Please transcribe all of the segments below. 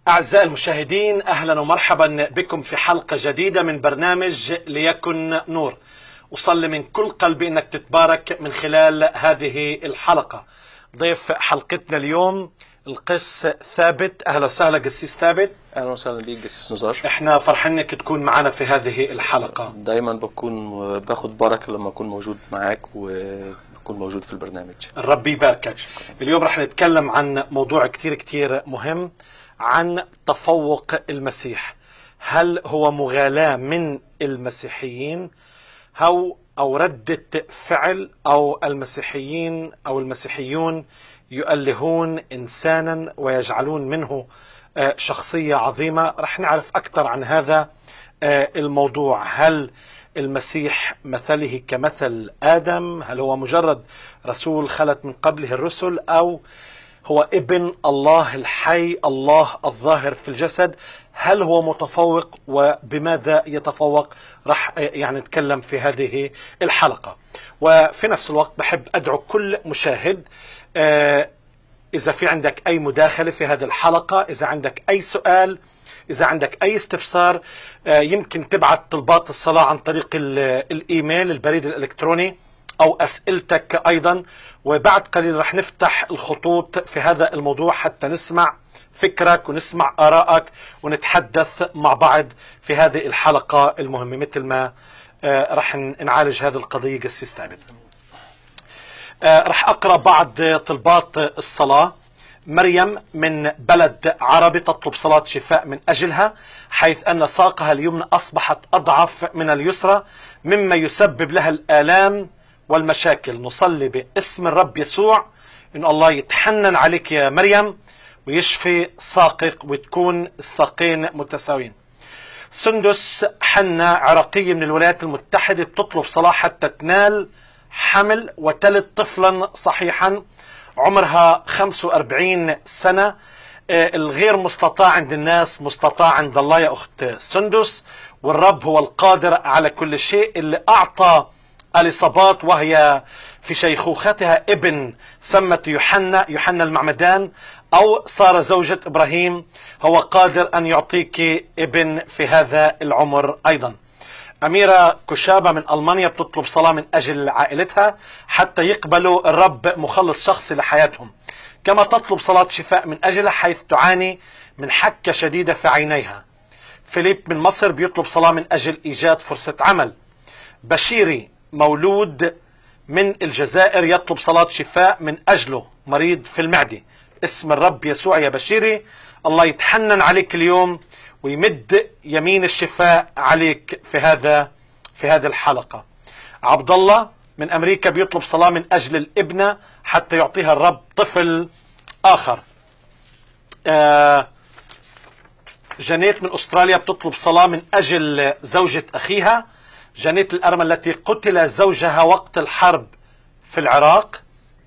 أعزائي المشاهدين أهلا ومرحبا بكم في حلقة جديدة من برنامج ليكن نور أصلي من كل قلبي أنك تتبارك من خلال هذه الحلقة ضيف حلقتنا اليوم القس ثابت أهلا وسهلا قسيس ثابت اهلا وسهلا بيك جسيس نزار احنا فرحانك تكون معنا في هذه الحلقة دايما بكون باخد بركه لما اكون موجود معاك وبكون موجود في البرنامج الرب يباركك اليوم رح نتكلم عن موضوع كتير كتير مهم عن تفوق المسيح هل هو مغالاة من المسيحيين أو أو ردة فعل أو المسيحيين أو المسيحيون يؤلهون إنسانا ويجعلون منه آه، شخصية عظيمة رح نعرف أكثر عن هذا آه، الموضوع هل المسيح مثله كمثل آدم هل هو مجرد رسول خلت من قبله الرسل أو هو ابن الله الحي الله الظاهر في الجسد هل هو متفوق وبماذا يتفوق راح يعني نتكلم في هذه الحلقة وفي نفس الوقت بحب أدعو كل مشاهد آه، إذا في عندك أي مداخلة في هذه الحلقة إذا عندك أي سؤال إذا عندك أي استفسار آه، يمكن تبعت طلبات الصلاة عن طريق ال- الإيميل البريد الإلكتروني أو أسئلتك أيضا وبعد قليل رح نفتح الخطوط في هذا الموضوع حتى نسمع فكرك ونسمع آرائك ونتحدث مع بعض في هذه الحلقة المهمة مثل ما آه، رح نعالج هذه القضية قسيس ثابت آه، رح أقرأ بعض طلبات الصلاة مريم من بلد عربي تطلب صلاة شفاء من أجلها حيث أن ساقها اليمنى أصبحت أضعف من اليسرى مما يسبب لها الآلام والمشاكل نصلي باسم الرب يسوع إن الله يتحنن عليك يا مريم ويشفي ساقك وتكون الساقين متساويين سندس حنا عراقية من الولايات المتحدة بتطلب صلاة حتى تنال حمل وتلد طفلا صحيحا عمرها 45 سنة آه، الغير مستطاع عند الناس مستطاع عند الله يا أخت سندس والرب هو القادر على كل شيء اللي أعطى اليصابات وهي في شيخوختها ابن سمت يوحنا يوحنا المعمدان او صار زوجة ابراهيم هو قادر ان يعطيك ابن في هذا العمر ايضا أميرة كشابة من ألمانيا بتطلب صلاة من أجل عائلتها حتى يقبلوا الرب مخلص شخصي لحياتهم كما تطلب صلاة شفاء من أجلها حيث تعاني من حكة شديدة في عينيها فيليب من مصر بيطلب صلاة من أجل إيجاد فرصة عمل بشيري مولود من الجزائر يطلب صلاة شفاء من أجله مريض في المعدة اسم الرب يسوع يا بشيري الله يتحنن عليك اليوم ويمد يمين الشفاء عليك في هذا في هذه الحلقة عبد الله من أمريكا بيطلب صلاة من أجل الابنة حتى يعطيها الرب طفل آخر آه جانيت من أستراليا بتطلب صلاة من أجل زوجة أخيها جانيت الأرمى التي قتل زوجها وقت الحرب في العراق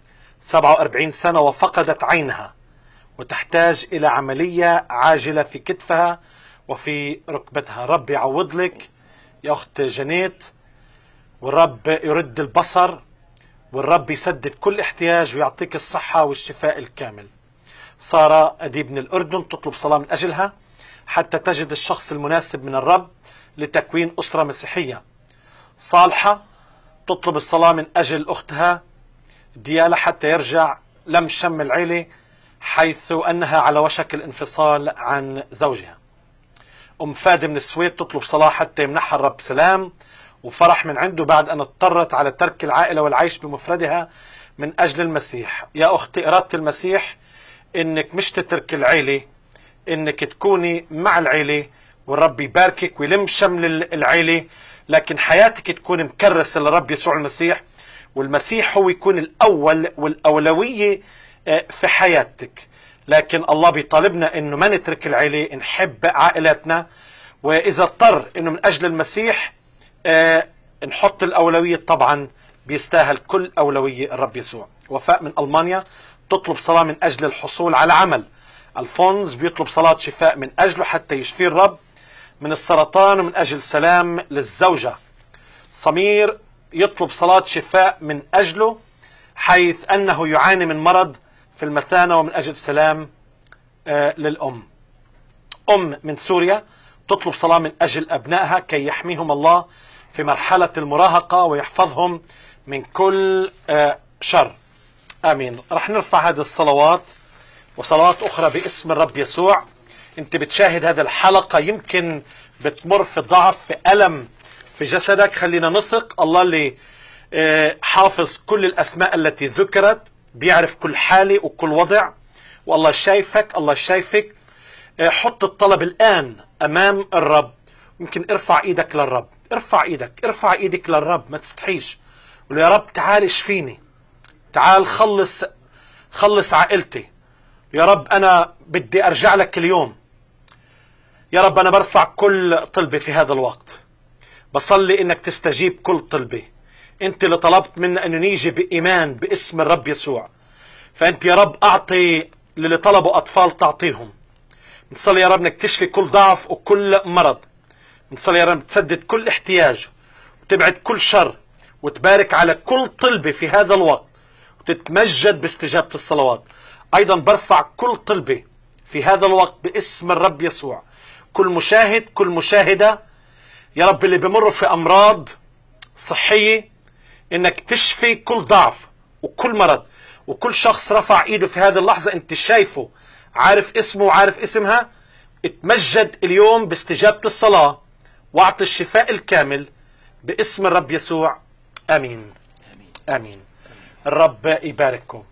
47 سنة وفقدت عينها وتحتاج إلى عملية عاجلة في كتفها وفي ركبتها رب يعوض لك يا أخت جانيت والرب يرد البصر والرب يسدد كل احتياج ويعطيك الصحة والشفاء الكامل سارة أديب من الأردن تطلب صلاة من أجلها حتى تجد الشخص المناسب من الرب لتكوين أسرة مسيحية صالحة تطلب الصلاة من أجل أختها ديالة حتى يرجع لم شم العيلة حيث أنها على وشك الانفصال عن زوجها أم فادي من السويد تطلب صلاة حتى يمنحها الرب سلام وفرح من عنده بعد أن اضطرت على ترك العائلة والعيش بمفردها من أجل المسيح يا أختي إرادة المسيح إنك مش تترك العيلة إنك تكوني مع العيلة والرب يباركك ويلم شمل العيلة لكن حياتك تكون مكرسة لرب يسوع المسيح والمسيح هو يكون الأول والأولوية آه، في حياتك لكن الله بيطالبنا انه ما نترك العيلة نحب عائلاتنا واذا اضطر انه من اجل المسيح آه، نحط الاولوية طبعا بيستاهل كل اولوية الرب يسوع وفاء من المانيا تطلب صلاة من اجل الحصول على عمل الفونز بيطلب صلاة شفاء من اجله حتى يشفيه الرب من السرطان ومن اجل سلام للزوجة سمير يطلب صلاة شفاء من اجله حيث انه يعاني من مرض في المثانة ومن اجل سلام آه، للام أم من سوريا تطلب صلاة من أجل أبنائها كي يحميهم الله في مرحلة المراهقة ويحفظهم من كل آه، شر آمين رح نرفع هذه الصلوات وصلوات أخرى باسم الرب يسوع أنت بتشاهد هذه الحلقة يمكن بتمر في ضعف في ألم في جسدك خلينا نثق الله اللي آه، حافظ كل الأسماء التي ذكرت بيعرف كل حالة وكل وضع والله شايفك الله شايفك آه، حط الطلب الآن أمام الرب يمكن ارفع ايدك للرب ارفع ايدك ارفع ايدك للرب ما تستحيش قول له يا رب تعال اشفيني تعال خلص خلص عائلتي يا رب انا بدي ارجع لك اليوم يا رب انا برفع كل طلبة في هذا الوقت بصلي انك تستجيب كل طلبة انت اللي طلبت منا ان نيجي بايمان باسم الرب يسوع فانت يا رب اعطي للي طلبوا اطفال تعطيهم نصلي يا رب انك تشفي كل ضعف وكل مرض نصلي يا رب تسدد كل احتياج وتبعد كل شر وتبارك على كل طلبة في هذا الوقت وتتمجد باستجابة الصلوات ايضا برفع كل طلبة في هذا الوقت باسم الرب يسوع كل مشاهد كل مشاهدة يا رب اللي بمروا في امراض صحية انك تشفي كل ضعف وكل مرض وكل شخص رفع ايده في هذه اللحظة انت شايفه عارف اسمه وعارف اسمها اتمجد اليوم باستجابة الصلاة واعطي الشفاء الكامل باسم الرب يسوع امين امين الرب يبارككم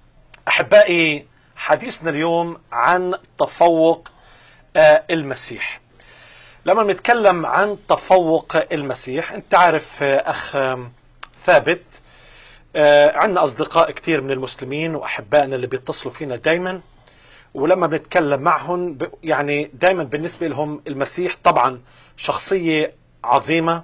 احبائي حديثنا اليوم عن تفوق آه، المسيح لما بنتكلم عن تفوق المسيح انت عارف آه، اخ آم، ثابت آه، عندنا اصدقاء كتير من المسلمين واحبائنا اللي بيتصلوا فينا دايما ولما بنتكلم معهم ب- يعني دايما بالنسبة لهم المسيح طبعا شخصية عظيمة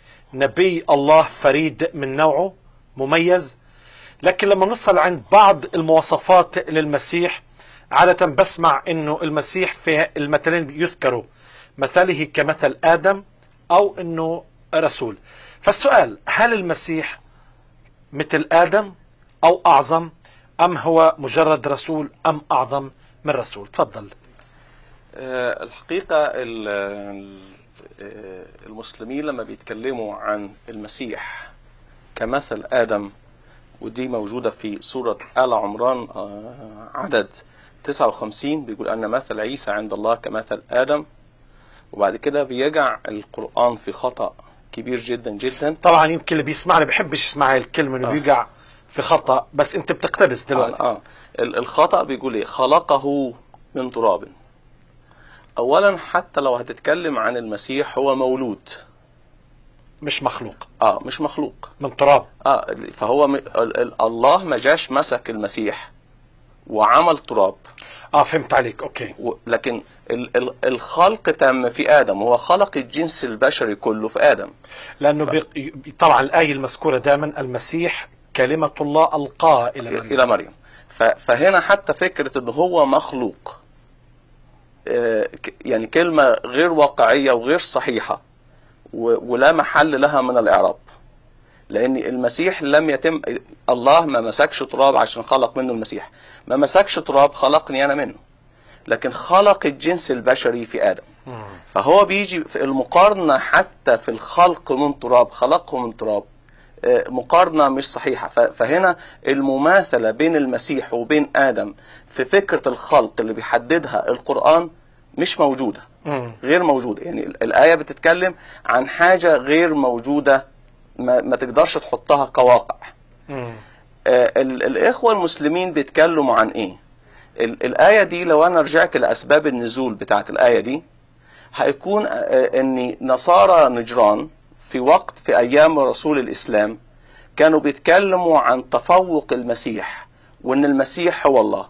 نبي الله فريد من نوعه مميز لكن لما نوصل عند بعض المواصفات للمسيح عادة بسمع انه المسيح في المثلين يذكروا مثله كمثل ادم او انه رسول فالسؤال هل المسيح مثل ادم او اعظم ام هو مجرد رسول ام اعظم من رسول تفضل آه، الحقيقة ال- ال- آه، المسلمين لما بيتكلموا عن المسيح كمثل آدم ودي موجودة في سورة آل عمران آه، عدد 59 بيقول أن مثل عيسى عند الله كمثل آدم وبعد كده بيجع القرآن في خطأ كبير جدا جدا طبعا يمكن اللي بيسمعني بحبش يسمع هاي الكلمة انه آه. بيقع في خطأ بس انت بتقتبس دلوقتي آه. ال- الخطأ بيقول ايه خلقه من تراب اولا حتى لو هتتكلم عن المسيح هو مولود مش مخلوق اه مش مخلوق من تراب اه فهو م... ال... ال... الله ما جاش مسك المسيح وعمل تراب اه فهمت عليك اوكي و... لكن ال... ال... الخلق تم في ادم هو خلق الجنس البشري كله في ادم لانه بي... طبعا الايه المذكوره دائما المسيح كلمه الله القاها الى مريم الى مريم ف... فهنا حتى فكره ان هو مخلوق آه، ك- يعني كلمه غير واقعيه وغير صحيحه و... ولا محل لها من الاعراب لان المسيح لم يتم الله ما مسكش تراب عشان خلق منه المسيح ما مسكش تراب خلقني انا منه لكن خلق الجنس البشري في ادم مم. فهو بيجي في المقارنة حتى في الخلق من تراب خلقه من تراب آه، مقارنة مش صحيحة ف- فهنا المماثلة بين المسيح وبين آدم في فكرة الخلق اللي بيحددها القرآن مش موجودة مم. غير موجودة يعني ال- الآية بتتكلم عن حاجة غير موجودة ما, ما تقدرش تحطها كواقع مم. آه، ال- الإخوة المسلمين بيتكلموا عن إيه ال- الآية دي لو أنا رجعت لأسباب النزول بتاعت الآية دي هيكون آه، ان نصارى نجران في وقت في ايام رسول الاسلام كانوا بيتكلموا عن تفوق المسيح وان المسيح هو الله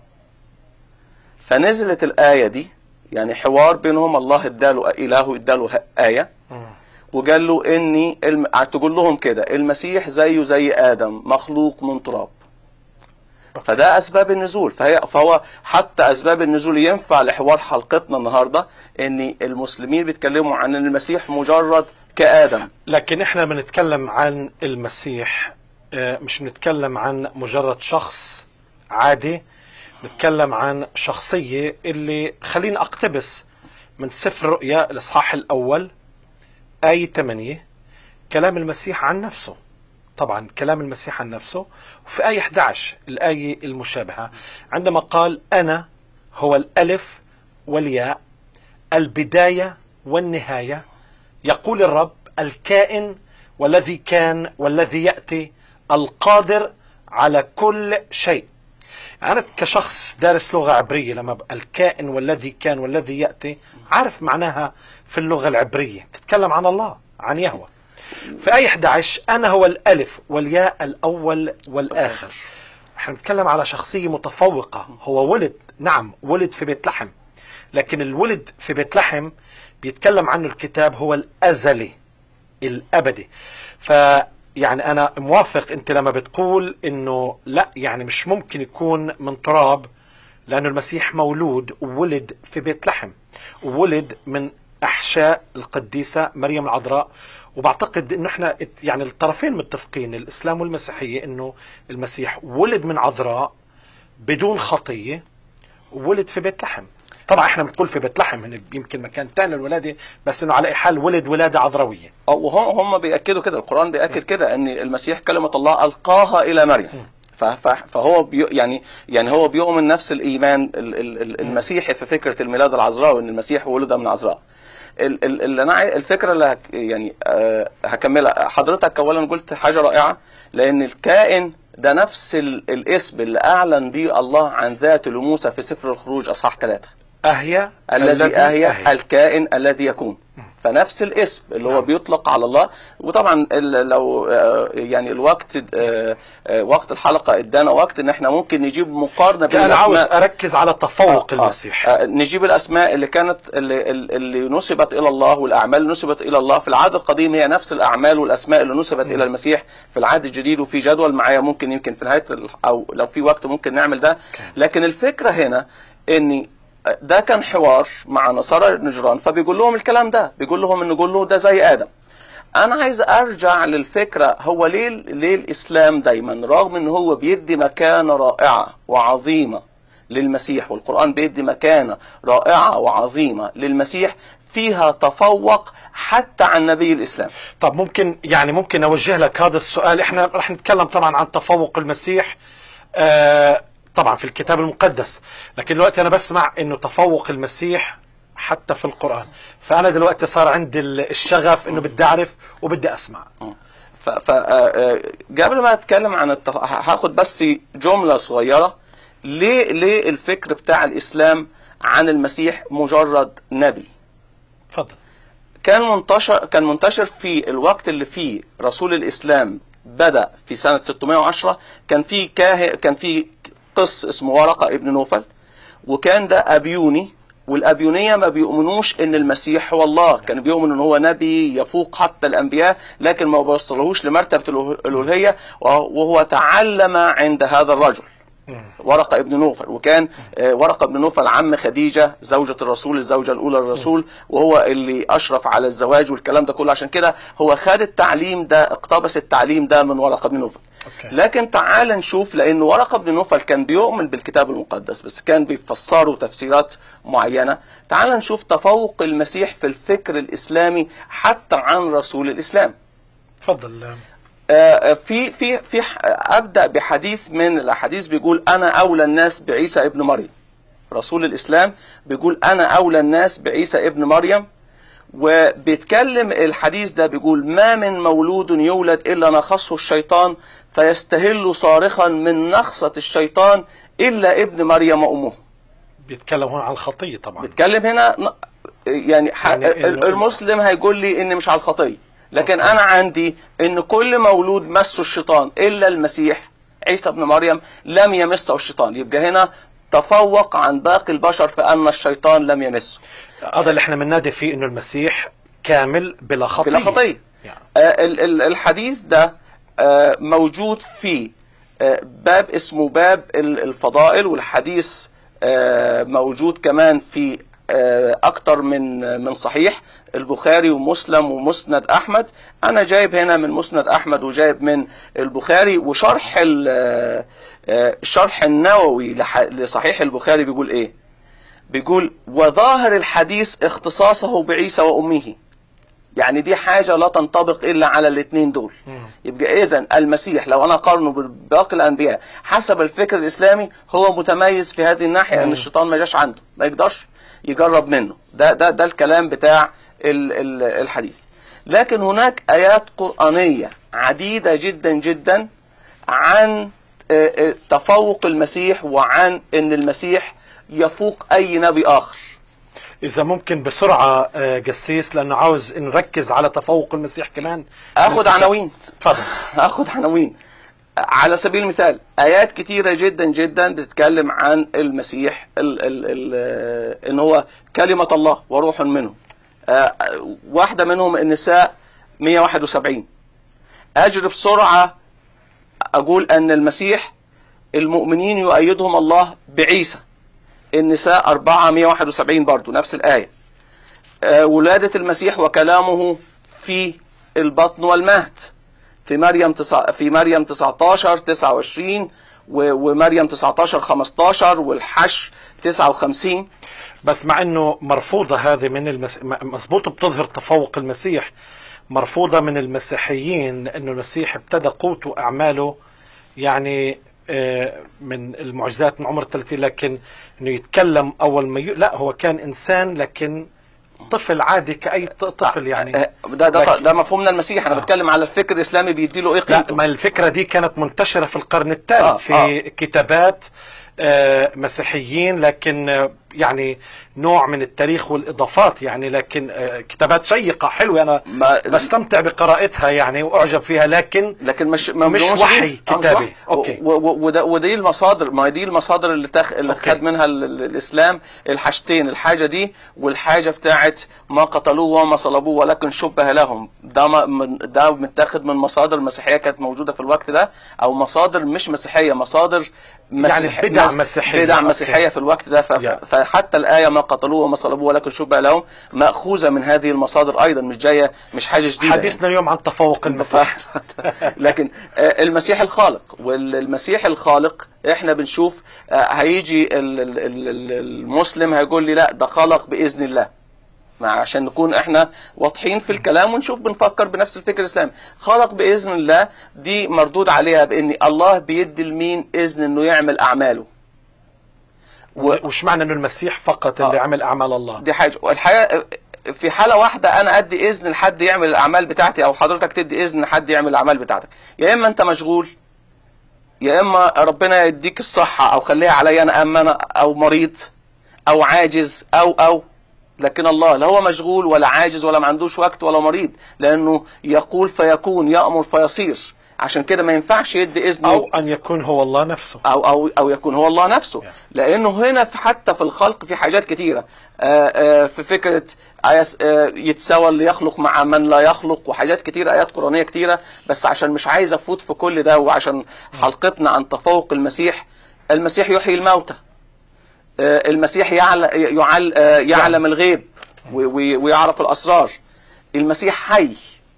فنزلت الايه دي يعني حوار بينهم الله اداله اله اداله ه- ايه مم. وقال له اني الم... تقول لهم كده المسيح زيه زي ادم مخلوق من تراب فده اسباب النزول فهي فهو حتى اسباب النزول ينفع لحوار حلقتنا النهارده ان المسلمين بيتكلموا عن ان المسيح مجرد كادم لكن احنا بنتكلم عن المسيح آه، مش بنتكلم عن مجرد شخص عادي نتكلم عن شخصية اللي خلينا اقتبس من سفر الرؤيا الإصحاح الأول آية 8 كلام المسيح عن نفسه طبعا كلام المسيح عن نفسه وفي آية 11 الآية المشابهة عندما قال أنا هو الألف والياء البداية والنهاية يقول الرب الكائن والذي كان والذي يأتي القادر على كل شيء أنا كشخص دارس لغة عبرية لما بقى الكائن والذي كان والذي يأتي عارف معناها في اللغة العبرية تتكلم عن الله عن يهوه في آية 11 أنا هو الألف والياء الأول والآخر احنا بنتكلم على شخصية متفوقة هو ولد نعم ولد في بيت لحم لكن الولد في بيت لحم بيتكلم عنه الكتاب هو الأزلي الأبدي فيعني أنا موافق أنت لما بتقول أنه لا يعني مش ممكن يكون من تراب لأنه المسيح مولود وولد في بيت لحم وولد من أحشاء القديسة مريم العذراء وبعتقد انه احنا يعني الطرفين متفقين الاسلام والمسيحيه انه المسيح ولد من عذراء بدون خطيه وولد في بيت لحم طبعا احنا بنقول في بيت لحم يمكن مكان ثاني للولاده بس انه على اي حال ولد ولاده عذراويه وهم هم بياكدوا كده القران بياكد كده ان المسيح كلمه الله القاها الى مريم فهو بي يعني يعني هو بيؤمن نفس الايمان المسيحي في فكره الميلاد العذراوي ان المسيح ولد من عذراء اللي انا الفكره اللي هك يعني أه هكملها حضرتك اولا قلت حاجه رائعه لان الكائن ده نفس الاسم اللي اعلن به الله عن ذاته لموسى في سفر الخروج اصحاح ثلاثة اهيا الذي اهيا الكائن الذي يكون فنفس الاسم اللي هو بيطلق على الله وطبعا لو يعني الوقت وقت الحلقه ادانا وقت ان احنا ممكن نجيب مقارنه بين انا عاوز اركز على تفوق آه المسيح آه نجيب الاسماء اللي كانت اللي, اللي نسبت الى الله والاعمال اللي نسبت الى الله في العهد القديم هي نفس الاعمال والاسماء اللي نسبت م. الى المسيح في العهد الجديد وفي جدول معايا ممكن يمكن في نهايه او لو في وقت ممكن نعمل ده لكن الفكره هنا ان ده كان حوار مع نصارى النجران فبيقول لهم الكلام ده بيقول لهم ان نقول له ده زي ادم انا عايز ارجع للفكره هو ليه ليه الاسلام دايما رغم ان هو بيدي مكانه رائعه وعظيمه للمسيح والقران بيدي مكانه رائعه وعظيمه للمسيح فيها تفوق حتى عن نبي الاسلام طب ممكن يعني ممكن اوجه لك هذا السؤال احنا رح نتكلم طبعا عن تفوق المسيح آه طبعا في الكتاب المقدس لكن دلوقتي انا بسمع انه تفوق المسيح حتى في القرآن فانا دلوقتي صار عندي الشغف انه بدي اعرف وبدي اسمع ف قبل ما اتكلم عن التف... هاخد بس جمله صغيره ليه ليه الفكر بتاع الاسلام عن المسيح مجرد نبي اتفضل كان منتشر كان منتشر في الوقت اللي فيه رسول الاسلام بدا في سنه 610 كان في كاه كان في قس اسمه ورقه ابن نوفل وكان ده ابيوني والابيونيه ما بيؤمنوش ان المسيح هو الله كانوا بيؤمنوا ان هو نبي يفوق حتى الانبياء لكن ما بيوصلهوش لمرتبه الالوهيه وهو تعلم عند هذا الرجل ورقة ابن نوفل وكان ورقة ابن نوفل عم خديجة زوجة الرسول الزوجة الأولى للرسول وهو اللي أشرف على الزواج والكلام ده كله عشان كده هو خد التعليم ده اقتبس التعليم ده من ورقة ابن نوفل أوكي. لكن تعال نشوف لأن ورقة بن نوفل كان بيؤمن بالكتاب المقدس بس كان بيفسره تفسيرات معينة تعال نشوف تفوق المسيح في الفكر الإسلامي حتى عن رسول الإسلام تفضل في في في ابدا بحديث من الاحاديث بيقول انا اولى الناس بعيسى ابن مريم رسول الاسلام بيقول انا اولى الناس بعيسى ابن مريم وبيتكلم الحديث ده بيقول ما من مولود يولد الا نخصه الشيطان فيستهل صارخا من نخصة الشيطان الا ابن مريم امه بيتكلم هنا عن الخطيه طبعا بيتكلم هنا يعني, يعني المسلم هيقول لي ان مش على الخطيه لكن انا عندي ان كل مولود مسه الشيطان الا المسيح عيسى ابن مريم لم يمسه الشيطان يبقى هنا تفوق عن باقي البشر في ان الشيطان لم يمسه هذا اللي احنا بننادي فيه انه المسيح كامل بلا خطيه بلا خطيه يعني. آه الحديث ده آه موجود في آه باب اسمه باب الفضائل والحديث موجود كمان في اكتر من من صحيح البخاري ومسلم ومسند احمد انا جايب هنا من مسند احمد وجايب من البخاري وشرح الشرح النووي لصحيح البخاري بيقول ايه بيقول وظاهر الحديث اختصاصه بعيسى وامه يعني دي حاجة لا تنطبق إلا على الاثنين دول مم. يبقى إذا المسيح لو أنا أقارنه بباقي الأنبياء حسب الفكر الإسلامي هو متميز في هذه الناحية إن مم. الشيطان ما جاش عنده ما يقدرش يجرب منه ده ده ده الكلام بتاع ال- ال- الحديث لكن هناك آيات قرآنية عديدة جدا جدا عن آه، آه، تفوق المسيح وعن ان المسيح يفوق اي نبي اخر اذا ممكن بسرعه آه، جسيس لانه عاوز نركز على تفوق المسيح كمان اخد عناوين تفضل اخد عناوين على سبيل المثال ايات كتيرة جدا جدا بتتكلم عن المسيح ال ال ال آه، ان هو كلمة الله وروح منه آه، واحدة منهم النساء 171 اجري بسرعة اقول ان المسيح المؤمنين يؤيدهم الله بعيسى النساء 4 171 برضو نفس الآية آه، ولادة المسيح وكلامه في البطن والمهد في مريم تسع... في مريم 19 29 و... ومريم 19 15 والحش 59 بس مع انه مرفوضه هذه من المس... م- مظبوط بتظهر تفوق المسيح مرفوضه من المسيحيين انه المسيح ابتدى قوته واعماله يعني آه، من المعجزات من عمر 30 لكن انه يتكلم اول ما ي... لا هو كان انسان لكن طفل عادي كاي ط- طفل يعني آه، ده ده لكن- ده مفهومنا المسيح انا آه. بتكلم على الفكر الاسلامي بيديله ايه لا قيمته ما الفكرة دي كانت منتشرة في القرن الثالث آه، في آه. كتابات آه، مسيحيين لكن آه، يعني نوع من التاريخ والإضافات يعني لكن آه، كتابات شيقة حلوة أنا ما بستمتع بقراءتها يعني وأعجب فيها لكن لكن مش ما مش بدهمش وحي دين. آه، مش كتابي. وحي. أوكي. و- و- وده ودي المصادر ما هي دي المصادر اللي تخ... اللي أوكي. خد منها ال... ال- الاسلام الحاجتين الحاجه دي والحاجه بتاعت ما قتلوه وما صلبوه ولكن شبه لهم ده ما... من... ده متاخد من مصادر مسيحيه كانت موجوده في الوقت ده او مصادر مش مسيحيه مصادر يعني بدع مسيحية. بدع أوكي. مسيحيه في الوقت ده ف... يا. فحتى الايه ما قتلوه وما صلبوه ولكن شبه لهم ماخوذه من هذه المصادر ايضا مش جايه مش حاجه جديده يعني. حديثنا اليوم عن تفوق المسيح لكن آه، المسيح الخالق والمسيح الخالق احنا بنشوف آه، هيجي ال- ال- ال- ال- المسلم هيقول لي لا ده خلق باذن الله مع عشان نكون احنا واضحين في الكلام ونشوف بنفكر بنفس الفكر الاسلامي خلق باذن الله دي مردود عليها بان الله بيدي لمين اذن انه يعمل اعماله و- وش معنى انه المسيح فقط اللي آه. عمل اعمال الله دي حاجه والحقيقه في حاله واحده انا ادي اذن لحد يعمل الاعمال بتاعتي او حضرتك تدي اذن لحد يعمل الاعمال بتاعتك يا اما انت مشغول يا اما ربنا يديك الصحه او خليها عليا انا اما انا او مريض او عاجز او او لكن الله لا هو مشغول ولا عاجز ولا ما عندوش وقت ولا مريض لانه يقول فيكون يامر فيصير عشان كده ما ينفعش يدي اذن او ان يكون هو الله نفسه او او او يكون هو الله نفسه Yeah. لانه هنا في حتى في الخلق في حاجات كتيره آه، آه، في فكره آيس- آه، يتساوى اللي يخلق مع من لا يخلق وحاجات كتيره ايات قرانيه كتيره بس عشان مش عايز افوت في كل ده وعشان حلقتنا عن تفوق المسيح المسيح يحيي الموتى آه، المسيح يعل- يعل- آه، يعلم الغيب و- و- ويعرف الاسرار المسيح حي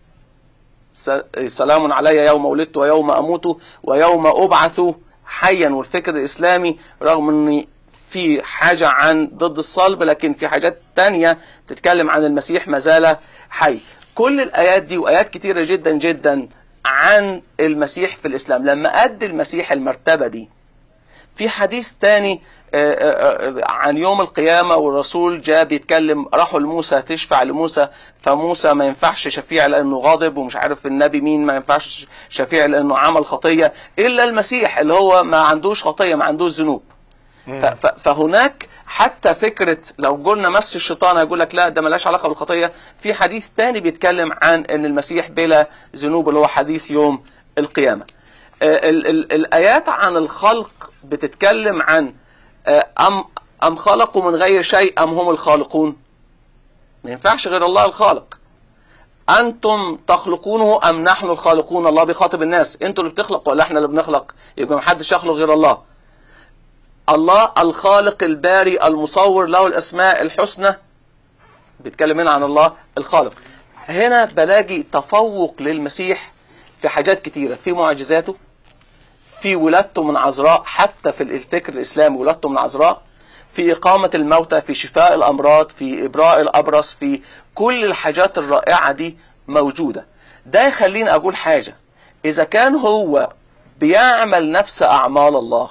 س- سلام علي يوم ولدت ويوم اموت ويوم ابعث حيا والفكر الاسلامي رغم ان في حاجة عن ضد الصلب لكن في حاجات تانية تتكلم عن المسيح ما زال حي كل الآيات دي وآيات كتيرة جدا جدا عن المسيح في الإسلام لما أدي المسيح المرتبة دي في حديث تاني آه، آه، آه، عن يوم القيامة والرسول جاء بيتكلم راحوا لموسى تشفع لموسى فموسى ما ينفعش شفيع لأنه غاضب ومش عارف النبي مين ما ينفعش شفيع لأنه عمل خطية إلا المسيح اللي هو ما عندوش خطية ما عندوش ذنوب ف- ف- فهناك حتى فكرة لو قلنا مس الشيطان هيقول لك لا ده ملاش علاقة بالخطية في حديث تاني بيتكلم عن ان المسيح بلا ذنوب اللي هو حديث يوم القيامة آه، ال- ال- الآيات عن الخلق بتتكلم عن آه، أم أم خلقوا من غير شيء أم هم الخالقون ما ينفعش غير الله الخالق أنتم تخلقونه أم نحن الخالقون الله بيخاطب الناس أنتوا اللي بتخلقوا ولا إحنا اللي بنخلق يبقى محدش يخلق غير الله الله الخالق الباري المصور له الأسماء الحسنى بيتكلم هنا عن الله الخالق هنا بلاقي تفوق للمسيح في حاجات كتيرة في معجزاته في ولادته من عذراء حتى في الفكر الإسلامي ولادته من عذراء في إقامة الموتى في شفاء الأمراض في إبراء الأبرص في كل الحاجات الرائعة دي موجودة ده يخليني أقول حاجة إذا كان هو بيعمل نفس أعمال الله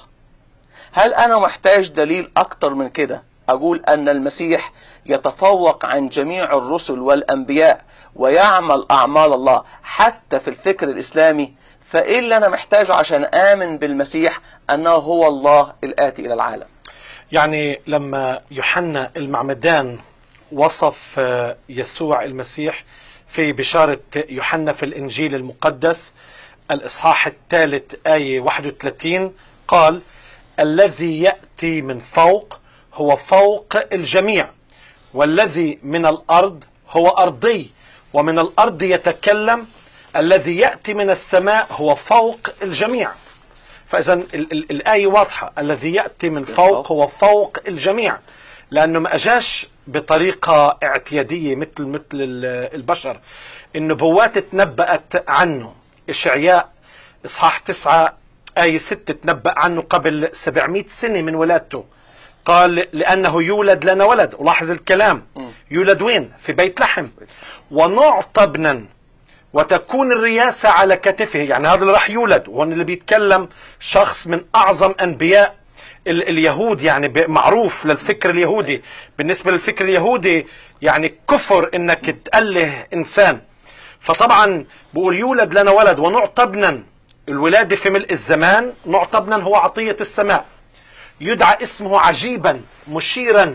هل أنا محتاج دليل أكتر من كده أقول أن المسيح يتفوق عن جميع الرسل والأنبياء ويعمل أعمال الله حتى في الفكر الإسلامي فإيه اللي أنا محتاجه عشان آمن بالمسيح أنه هو الله الآتي إلى العالم يعني لما يوحنا المعمدان وصف آه، يسوع المسيح في بشارة يوحنا في الإنجيل المقدس الإصحاح الثالث آية 31 قال الذي يأتي من فوق هو فوق الجميع والذي من الأرض هو أرضي ومن الأرض يتكلم الذي يأتي من السماء هو فوق الجميع فإذا ال- ال- الآية واضحة الذي يأتي من فوق هو فوق الجميع لأنه ما أجاش بطريقة اعتيادية مثل مثل ال- البشر النبوات تنبأت عنه إشعياء إصحاح تسعة آية ستة تنبأ عنه قبل 700 سنة من ولادته قال لأنه يولد لنا ولد ولاحظ الكلام م. يولد وين في بيت لحم ونعطى ابنا وتكون الرياسة على كتفه يعني هذا اللي راح يولد وهون اللي بيتكلم شخص من أعظم أنبياء ال- اليهود يعني ب- معروف للفكر اليهودي بالنسبة للفكر اليهودي يعني كفر انك تأله انسان فطبعا بقول يولد لنا ولد ونعطى ابنا الولادة في ملء الزمان نعطى ابنا هو عطية السماء يدعى اسمه عجيبا مشيرا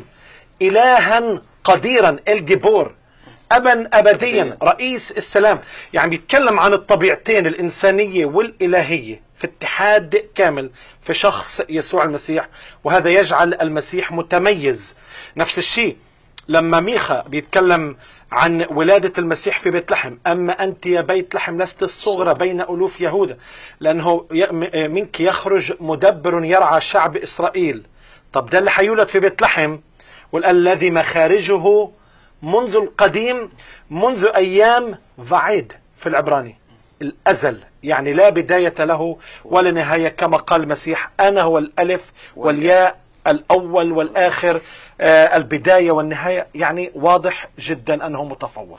إلها قديرا الجبور أبا أبديا رئيس السلام يعني بيتكلم عن الطبيعتين الإنسانية والإلهية في اتحاد كامل في شخص يسوع المسيح وهذا يجعل المسيح متميز نفس الشيء لما ميخا بيتكلم عن ولادة المسيح في بيت لحم أما أنت يا بيت لحم لست الصغرى بين ألوف يهوذا لأنه ي- م- منك يخرج مدبر يرعى شعب إسرائيل طب ده اللي حيولد في بيت لحم والذي مخارجه منذ القديم منذ أيام بعيد في العبراني الأزل يعني لا بداية له ولا نهاية كما قال المسيح أنا هو الألف والياء الأول والآخر آه، البداية والنهاية يعني واضح جدا أنه متفوق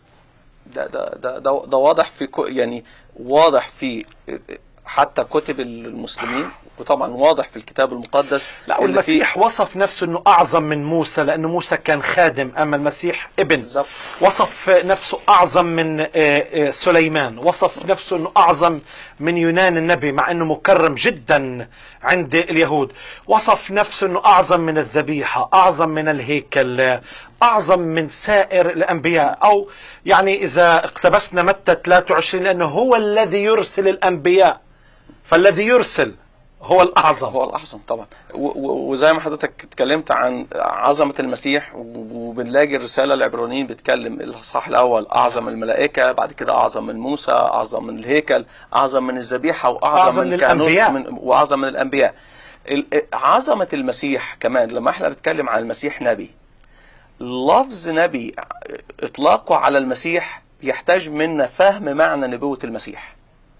ده ده ده ده, ده واضح في كو- يعني واضح في حتى كتب المسلمين وطبعا واضح في الكتاب المقدس لا اللي فيه- والمسيح وصف نفسه أنه أعظم من موسى لأنه موسى كان خادم أما المسيح ابن بالظبط وصف نفسه أعظم من آه، آه، سليمان وصف نفسه أنه أعظم من يونان النبي مع أنه مكرم جدا عند اليهود وصف نفسه أنه أعظم من الذبيحة أعظم من الهيكل آه، أعظم من سائر الأنبياء أو يعني إذا اقتبسنا متى 23 لأنه هو الذي يرسل الأنبياء فالذي يرسل هو الأعظم هو الأحسن طبعا و- و- وزي ما حضرتك اتكلمت عن عظمة المسيح و- وبنلاقي الرسالة العبرانيين بتكلم الإصحاح الأول أعظم الملائكة بعد كده أعظم من موسى أعظم من الهيكل أعظم من الذبيحة وأعظم أعظم من من الكهنوت الأنبياء. من وأعظم من الأنبياء ال- عظمة المسيح كمان لما احنا بنتكلم عن المسيح نبي لفظ نبي إطلاقه على المسيح يحتاج منا فهم معنى نبوة المسيح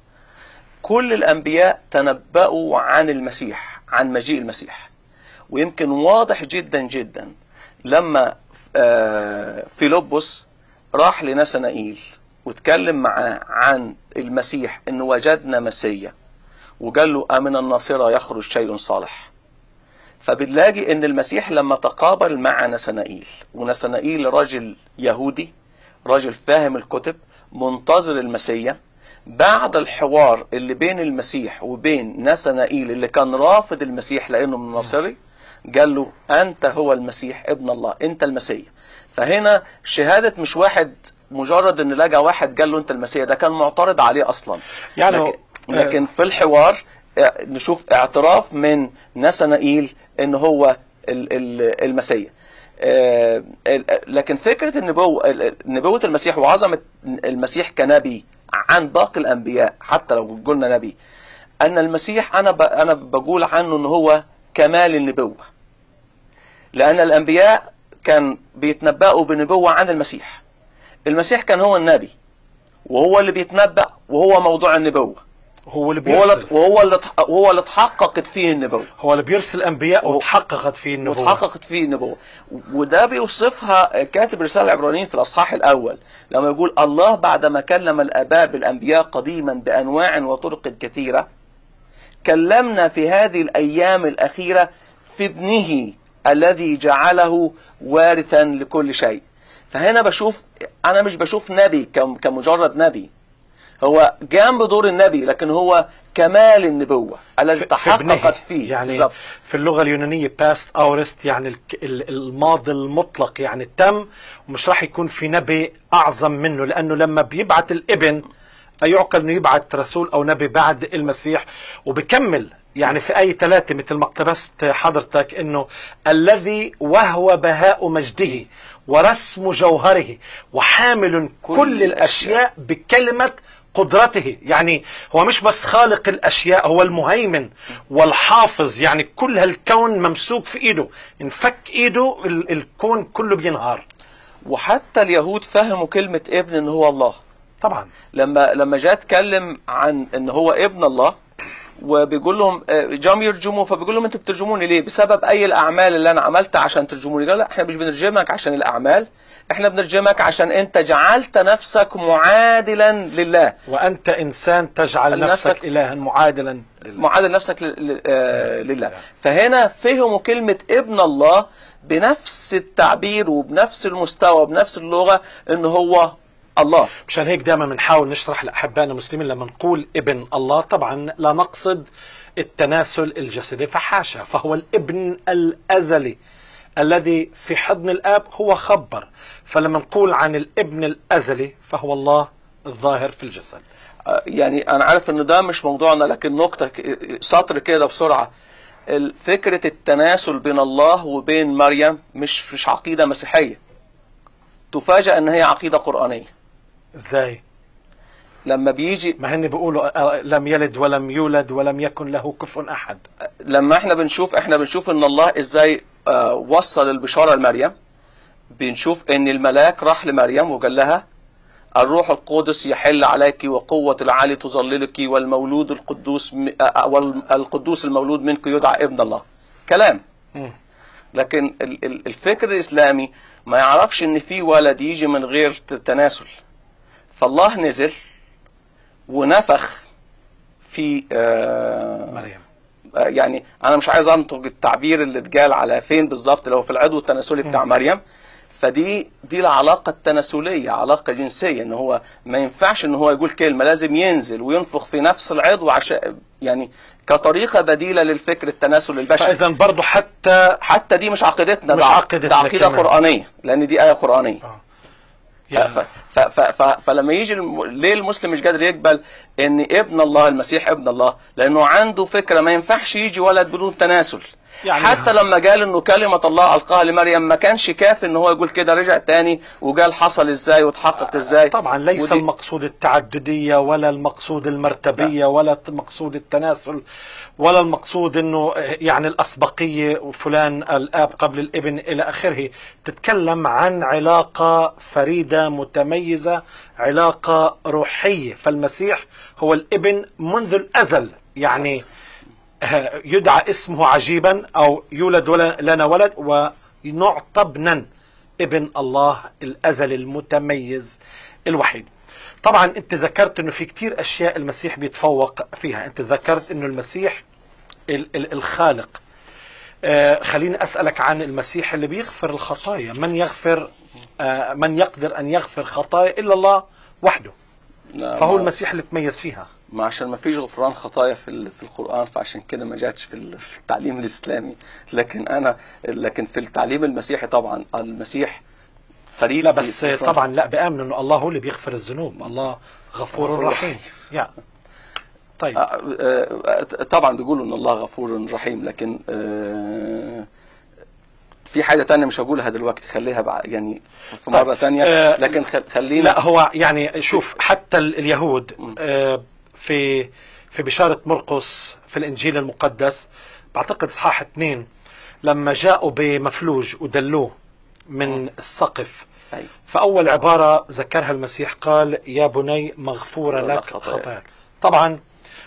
كل الأنبياء تنبأوا عن المسيح عن مجيء المسيح ويمكن واضح جدا جدا لما آه، فيلبس راح لنسنائيل واتكلم معاه عن المسيح ان وجدنا مسيا وقال له امن الناصرة يخرج شيء صالح فبنلاقي ان المسيح لما تقابل مع نسنائيل ونسنائيل رجل يهودي رجل فاهم الكتب منتظر المسيا بعد الحوار اللي بين المسيح وبين نسنائيل اللي كان رافض المسيح لانه من ناصري قال له انت هو المسيح ابن الله انت المسيح فهنا شهادة مش واحد مجرد ان لقى واحد قال له انت المسيح ده كان معترض عليه اصلا يعني لكن, لكن في الحوار اه، نشوف اعتراف من نسنائيل ان هو ال- ال- المسيح اه، ال- لكن فكرة النبوة ال- نبوة المسيح وعظمة المسيح كنبي عن باقي الأنبياء حتى لو قلنا نبي أن المسيح أنا ب- أنا بقول عنه أن هو كمال النبوة لأن الأنبياء كان بيتنبأوا بنبوة عن المسيح المسيح كان هو النبي وهو اللي بيتنبأ وهو موضوع النبوة هو اللي وهو اللي بيرسل وهو اللي اتح- وهو اللي اتحققت فيه النبوة هو اللي بيرسل انبياء هو- وتحققت فيه النبوة وتحققت فيه النبوة وده بيوصفها كاتب رسالة العبرانيين في الأصحاح الأول لما يقول الله بعدما كلم الآباء بالأنبياء قديما بأنواع وطرق كثيرة كلمنا في هذه الأيام الأخيرة في ابنه الذي جعله وارثا لكل شيء فهنا بشوف أنا مش بشوف نبي كم- كمجرد نبي هو قام بدور النبي لكن هو كمال النبوة الذي في تحققت ابنه. فيه يعني بالظبط. في اللغة اليونانية باست اورست يعني الك- ال- الماضي المطلق يعني تم ومش راح يكون في نبي اعظم منه لانه لما بيبعت الابن يعقل انه يبعت رسول او نبي بعد المسيح وبكمل يعني في اي ثلاثة مثل ما اقتبست حضرتك انه الذي وهو بهاء مجده ورسم جوهره وحامل كل, كل كل الاشياء بكلمة قدرته يعني هو مش بس خالق الاشياء هو المهيمن والحافظ يعني كل هالكون ممسوك في ايده انفك ايده ال- الكون كله بينهار وحتى اليهود فهموا كلمة ابن ان هو الله طبعا لما لما جاء اتكلم عن ان هو ابن الله وبيقول لهم آه، جم يرجموا فبيقول لهم انتوا بترجموني ليه؟ بسبب اي الاعمال اللي انا عملتها عشان ترجموني؟ قال لا احنا مش بنرجمك عشان الاعمال احنا بنرجمك عشان انت جعلت نفسك معادلا لله وانت انسان تجعل نفسك- نفسك الها معادلا لله. معادل نفسك ل- ل- آه، لله فهنا فهموا كلمة ابن الله بنفس التعبير وبنفس المستوى وبنفس اللغة ان هو الله مشان هيك دائما بنحاول نشرح لاحبائنا المسلمين لما نقول ابن الله طبعا لا نقصد التناسل الجسدي فحاشا فهو الابن الازلي الذي في حضن الاب هو خبر فلما نقول عن الابن الازلي فهو الله الظاهر في الجسد آه، يعني انا عارف ان ده مش موضوعنا لكن نقطة ك- سطر كده بسرعة ال- فكرة التناسل بين الله وبين مريم مش مش عقيدة مسيحية تفاجأ ان هي عقيدة قرآنية ازاي لما بيجي ما هن بيقولوا آه، لم يلد ولم يولد ولم يكن له كفء احد لما احنا بنشوف احنا بنشوف ان الله ازاي آه، وصل البشارة لمريم بنشوف ان الملاك راح لمريم وقال لها الروح القدس يحل عليك وقوة العالي تظللك والمولود القدوس م- آه، والقدوس المولود منك يدعى ابن الله كلام مم. لكن ال- ال- الفكر الاسلامي ما يعرفش ان في ولد يجي من غير ت- تناسل فالله نزل ونفخ في آه، مريم آه، يعني انا مش عايز انطق التعبير اللي اتقال على فين بالظبط لو في العضو التناسلي بتاع مم. مريم فدي دي العلاقة التناسلية علاقة جنسية ان هو ما ينفعش ان هو يقول كلمة لازم ينزل وينفخ في نفس العضو عشان يعني كطريقة بديلة للفكر التناسل البشري فاذا برضه حتى حتى دي مش عقيدتنا مش ده ع- عقيدتنا ده عقيدة كمان. قرآنية لأن دي آية قرآنية آه. ف- ف- ف- ف- ف- فلما يجي الم... ليه المسلم مش قادر يقبل ان ابن الله المسيح ابن الله لانه عنده فكره ما ينفعش يجي ولد بدون تناسل يعني حتى لما قال انه كلمة الله القاها لمريم ما كانش كافي ان هو يقول كده رجع تاني وقال حصل ازاي واتحقق ازاي طبعا ليس ودي- المقصود التعددية ولا المقصود المرتبية ولا المقصود التناسل ولا المقصود انه يعني الاسبقية وفلان الاب قبل الابن الى اخره تتكلم عن علاقة فريدة متميزة علاقة روحية فالمسيح هو الابن منذ الازل يعني آه، يدعى اسمه عجيبا او يولد ولا- لنا ولد ونعطى ابنا ابن الله الازل المتميز الوحيد طبعا انت ذكرت انه في كتير اشياء المسيح بيتفوق فيها انت ذكرت انه المسيح ال- ال- الخالق آه، خليني اسالك عن المسيح اللي بيغفر الخطايا من يغفر آه، من يقدر ان يغفر خطايا الا الله وحده لا، فهو ما- المسيح اللي تميز فيها ما عشان ما فيش غفران خطايا في ال- في القرآن فعشان كده ما جاتش في ال- في التعليم الإسلامي لكن أنا لكن في التعليم المسيحي طبعا المسيح فريد لا في بس غفران. طبعا لا بامن انه الله هو اللي بيغفر الذنوب الله غفور غفور رحيم يا طيب آه، آه، طبعا بيقولوا ان الله غفور رحيم لكن آه، في حاجة تانية مش هقولها دلوقتي خليها بع- يعني في مرة طيب، تانية آه، لكن خل- خلينا لا هو يعني شوف حتى ال- اليهود م. آه، في في بشارة مرقس في الإنجيل المقدس بعتقد إصحاح اثنين لما جاءوا بمفلوج ودلوه من م. السقف أيوة. فأول عبارة ذكرها المسيح قال يا بني مغفورة لك لك خطاياك. خطاياك طبعا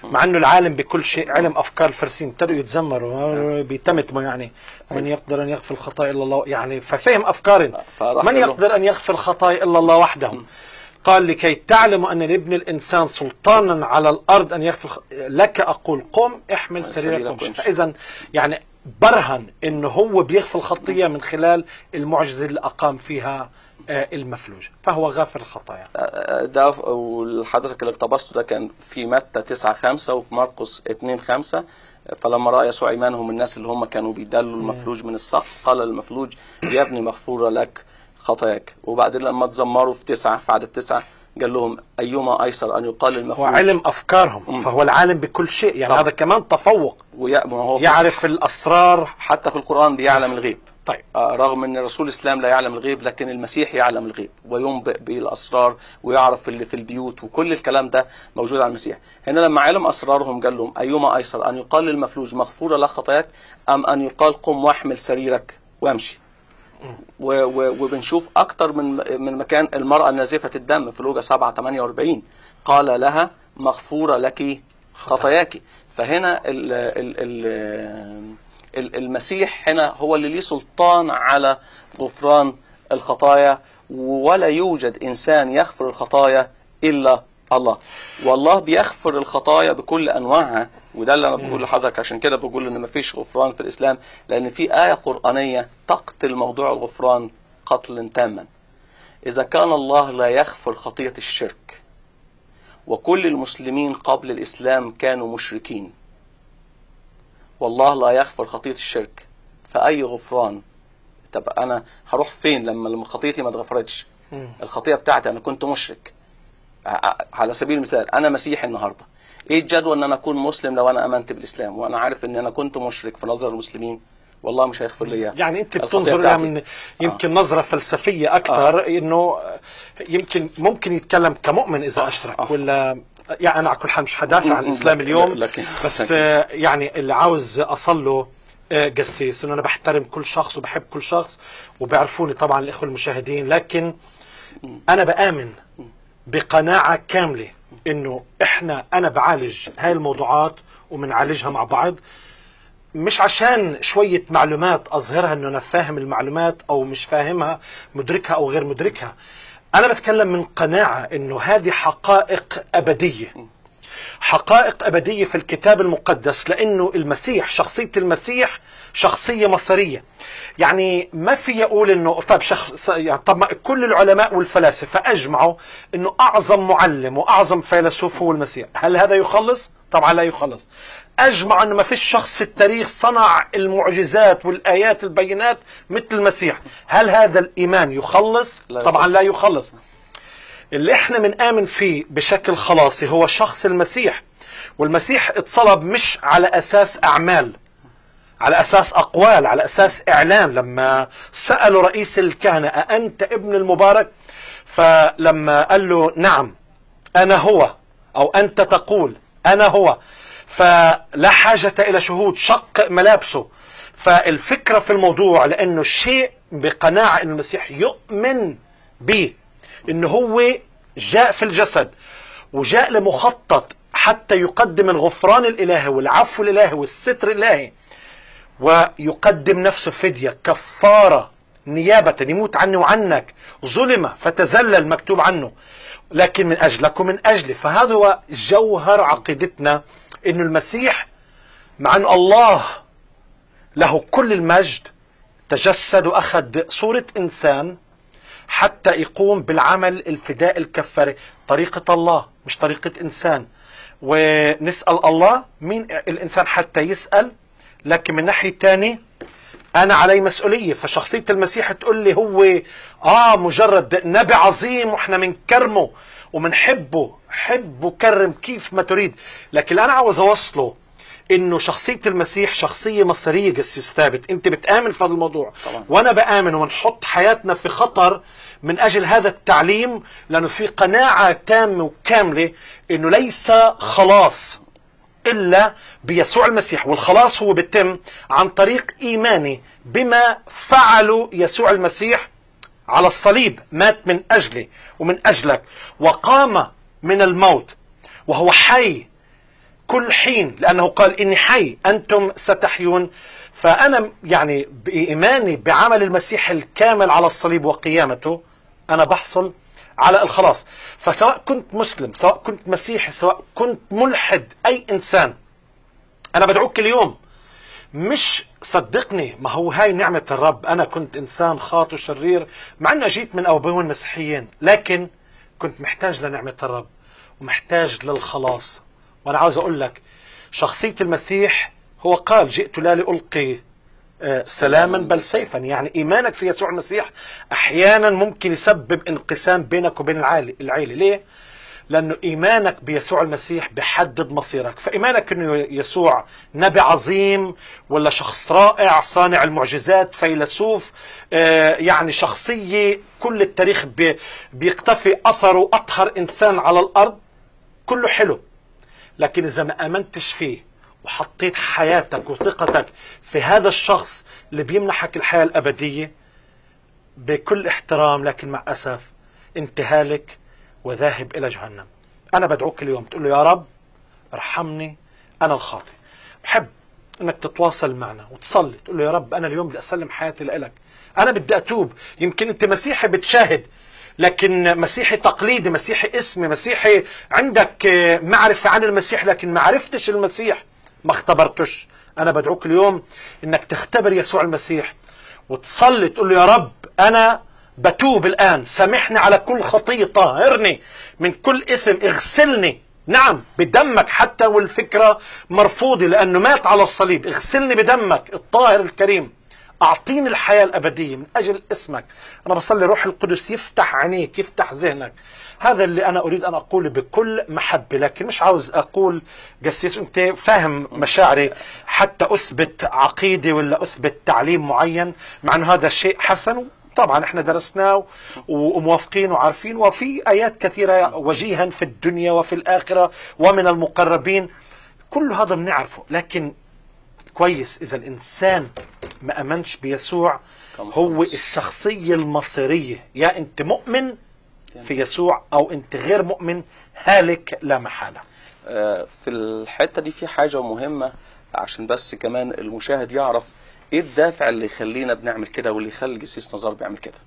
مع انه العالم بكل شيء علم افكار الفرسين ابتدوا يتذمروا بيتمتموا يعني من يقدر ان يغفر الخطايا الا الله يعني ففهم افكار فراح من قال له- يقدر ان يغفر الخطايا الا الله وحده قال لكي تعلموا ان لابن الانسان سلطانا على الارض ان يغفر الخ- لك اقول قم احمل سريرك سريرك وامشي. فاذا يعني برهن انه هو بيغفر الخطيه من خلال المعجزه اللي اقام فيها آه، المفلوج فهو غافر الخطايا ده وحضرتك اللي اقتبسته ده كان في متى 9 5 وفي مرقس 2 5 فلما راى يسوع ايمانهم الناس اللي هم كانوا بيدلوا المفلوج من السقف قال للمفلوج يا ابني مغفوره لك خطاياك وبعدين لما تزمروا في تسعة في عدد تسعة قال لهم ايما ايسر ان يقال هو للمفلوج علم افكارهم مم. فهو العالم بكل شيء يعني طبعا. هذا كمان تفوق ويأمن هو يعرف الاسرار حتى في القرآن بيعلم الغيب طيب آه، رغم ان رسول الاسلام لا يعلم الغيب لكن المسيح يعلم الغيب وينبئ بالاسرار ويعرف اللي في البيوت وكل الكلام ده موجود على المسيح هنا لما علم اسرارهم قال لهم ايما ايسر ان يقال للمفلوج مغفوره لك خطاياك ام ان يقال قم واحمل سريرك وامشي و- و- وبنشوف اكتر من من مكان المراه نازفه الدم في لوجا 7 48 قال لها مغفوره لك خطاياك فهنا ال ال ال ال- المسيح هنا هو اللي ليه سلطان على غفران الخطايا ولا يوجد انسان يغفر الخطايا الا الله والله بيغفر الخطايا بكل انواعها وده اللي انا بقول لحضرتك عشان كده بقول ان مفيش غفران في الاسلام لان في ايه قرانيه تقتل موضوع الغفران قتلا تاما اذا كان الله لا يغفر خطيه الشرك وكل المسلمين قبل الاسلام كانوا مشركين والله لا يغفر خطيه الشرك فاي غفران طب انا هروح فين لما لما خطيتي ما اتغفرتش مم. الخطيه بتاعتي انا كنت مشرك ع- على سبيل المثال انا مسيحي النهارده ايه الجدوى ان انا اكون مسلم لو انا امنت بالاسلام وانا عارف ان انا كنت مشرك في نظر المسلمين والله مش هيغفر لي إياه. يعني انت الخطية بتنظر لها بتاعتي. من يمكن نظره فلسفيه اكثر انه يمكن ممكن يتكلم كمؤمن اذا آه. اشرك آه. ولا يعني انا على كل حال مش حدافع عن م- م- الاسلام لا- اليوم لكن- بس آه، يعني اللي عاوز اصل له آه، قسيس انه انا بحترم كل شخص وبحب كل شخص وبيعرفوني طبعا الاخوه المشاهدين لكن انا بامن بقناعه كامله انه احنا انا بعالج هاي الموضوعات وبنعالجها مع بعض مش عشان شوية معلومات أظهرها أنه أنا فاهم المعلومات أو مش فاهمها مدركها أو غير مدركها أنا بتكلم من قناعة أنه هذه حقائق أبدية حقائق أبدية في الكتاب المقدس لأنه المسيح شخصية المسيح شخصية مصرية يعني ما في يقول انه طب شخص يعني طب ما كل العلماء والفلاسفة اجمعوا انه اعظم معلم واعظم فيلسوف هو المسيح هل هذا يخلص طبعا لا يخلص اجمع انه ما فيش شخص في التاريخ صنع المعجزات والايات البينات مثل المسيح هل هذا الايمان يخلص لا طبعا لا يخلص اللي احنا بنآمن فيه بشكل خلاصي هو شخص المسيح والمسيح اتصلب مش على اساس اعمال على اساس اقوال على اساس اعلان لما سالوا رئيس الكهنه اانت ابن المبارك فلما قال له نعم انا هو او انت تقول انا هو فلا حاجه الى شهود شق ملابسه فالفكره في الموضوع لانه الشيء بقناعه ان المسيح يؤمن به انه هو جاء في الجسد وجاء لمخطط حتى يقدم الغفران الالهي والعفو الالهي والستر الالهي ويقدم نفسه فدية كفارة نيابة يموت عني وعنك ظلم فتزلل مكتوب عنه لكن من أجلك ومن أجلي فهذا هو جوهر عقيدتنا أن المسيح مع أن الله له كل المجد تجسد وأخذ صورة إنسان حتى يقوم بالعمل الفداء الكفاري طريقة الله مش طريقة إنسان ونسأل الله مين الإنسان حتى يسأل لكن من ناحية تاني أنا علي مسؤولية فشخصية المسيح تقول لي هو آه مجرد نبي عظيم وإحنا منكرمه ومنحبه حب وكرم كيف ما تريد لكن أنا عاوز أوصله انه شخصية المسيح شخصية مصرية قسيس ثابت انت بتآمن في هذا الموضوع طبعا. وانا بآمن ونحط حياتنا في خطر من اجل هذا التعليم لانه في قناعة تامة وكاملة انه ليس خلاص الا بيسوع المسيح والخلاص هو بيتم عن طريق ايماني بما فعله يسوع المسيح على الصليب مات من اجلي ومن اجلك وقام من الموت وهو حي كل حين لأنه قال إني حي أنتم ستحيون فأنا يعني بإيماني بعمل المسيح الكامل على الصليب وقيامته أنا بحصل على الخلاص فسواء كنت مسلم سواء كنت مسيحي سواء كنت ملحد أي إنسان أنا بدعوك اليوم مش صدقني ما هو هاي نعمة الرب أنا كنت إنسان خاطئ وشرير مع أني جيت من أبوين مسيحيين لكن كنت محتاج لنعمة الرب ومحتاج للخلاص وأنا عاوز أقول لك شخصية المسيح هو قال جئت لا لألقي آه، سلاما بل سيفا يعني إيمانك في يسوع المسيح أحيانا ممكن يسبب انقسام بينك وبين العائلة العيلة ليه؟ لأنه إيمانك بيسوع المسيح بحدد مصيرك فإيمانك أنه يسوع نبي عظيم ولا شخص رائع صانع المعجزات فيلسوف آه، يعني شخصية كل التاريخ بي- بيقتفي أثره أطهر إنسان على الأرض كله حلو لكن إذا ما آمنتش فيه وحطيت حياتك وثقتك في هذا الشخص اللي بيمنحك الحياة الأبدية بكل احترام لكن مع أسف انت هالك وذاهب إلى جهنم أنا بدعوك اليوم تقول له يا رب ارحمني أنا الخاطئ بحب انك تتواصل معنا وتصلي تقول له يا رب انا اليوم بدي اسلم حياتي لك انا بدي اتوب يمكن انت مسيحي بتشاهد لكن مسيحي تقليدي مسيحي اسمي مسيحي عندك آه، معرفة عن المسيح لكن ما عرفتش المسيح ما اختبرتش انا بدعوك اليوم انك تختبر يسوع المسيح وتصلي تقول له يا رب انا بتوب الان سامحني على كل خطية طهرني من كل اثم اغسلني نعم بدمك حتى والفكرة مرفوضة لانه مات على الصليب اغسلني بدمك الطاهر الكريم اعطيني الحياة الابدية من اجل اسمك انا بصلي روح القدس يفتح عينيك يفتح ذهنك هذا اللي انا اريد ان اقوله بكل محبة لكن مش عاوز اقول قسيس انت فاهم مشاعري حتى اثبت عقيدة ولا اثبت تعليم معين مع انه هذا شيء حسن طبعا احنا درسناه وموافقين وعارفين وفي ايات كثيرة وجيها في الدنيا وفي الاخرة ومن المقربين كل هذا بنعرفه لكن كويس اذا الانسان ما امنش بيسوع هو الشخصية المصيرية يا انت مؤمن في يسوع او انت غير مؤمن هالك لا محالة آه، في الحتة دي في حاجة مهمة عشان بس كمان المشاهد يعرف ايه الدافع اللي يخلينا بنعمل كده واللي يخلي جسيس نزار بيعمل كده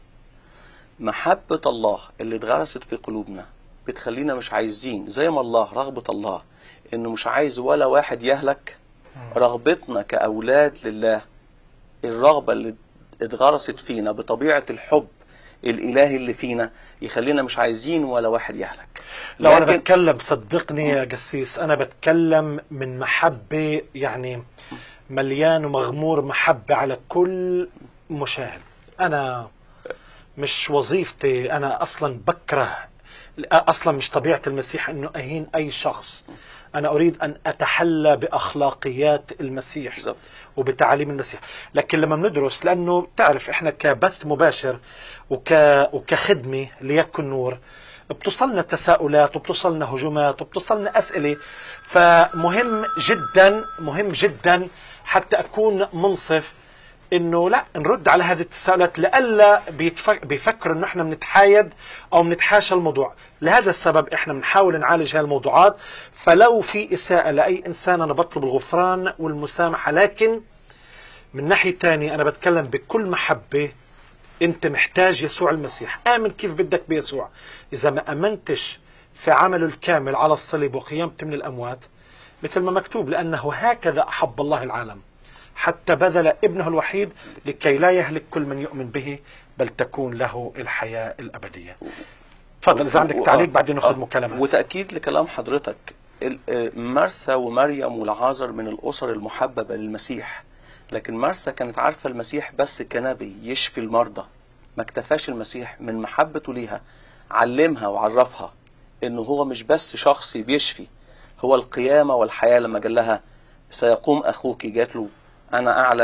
محبة الله اللي اتغرست في قلوبنا بتخلينا مش عايزين زي ما الله رغبة الله انه مش عايز ولا واحد يهلك رغبتنا كأولاد لله الرغبة اللي اتغرست فينا بطبيعة الحب الإلهي اللي فينا يخلينا مش عايزين ولا واحد يهلك لو انا لكن- بتكلم صدقني يا قسيس انا بتكلم من محبة يعني مليان ومغمور محبة على كل مشاهد انا مش وظيفتي انا اصلا بكره اصلا مش طبيعة المسيح انه اهين اي شخص انا اريد ان اتحلى باخلاقيات المسيح بالظبط وبتعاليم المسيح لكن لما بندرس لانه تعرف احنا كبث مباشر وك وكخدمه ليكن نور بتوصلنا تساؤلات وبتوصلنا هجومات وبتوصلنا اسئله فمهم جدا مهم جدا حتى اكون منصف انه لا نرد على هذه التساؤلات لئلا بيتفك- بيفكروا انه احنا بنتحايد او بنتحاشى الموضوع لهذا السبب احنا بنحاول نعالج هذه الموضوعات فلو في اساءة لاي انسان انا بطلب الغفران والمسامحة لكن من ناحية تانية انا بتكلم بكل محبة انت محتاج يسوع المسيح امن كيف بدك بيسوع اذا ما امنتش في عمله الكامل على الصليب وقيامته من الاموات مثل ما مكتوب لانه هكذا احب الله العالم حتى بذل ابنه الوحيد لكي لا يهلك كل من يؤمن به بل تكون له الحياة الأبدية تفضل إذا عندك و- تعليق بعدين ناخذ آه، مكالمات وتأكيد لكلام حضرتك ال- آه، مرثا ومريم والعازر من الأسر المحببة للمسيح لكن مرثا كانت عارفة المسيح بس كنبي يشفي المرضى ما اكتفاش المسيح من محبته ليها علمها وعرفها انه هو مش بس شخص بيشفي هو القيامة والحياة لما قال لها سيقوم اخوك جات له انا اعلم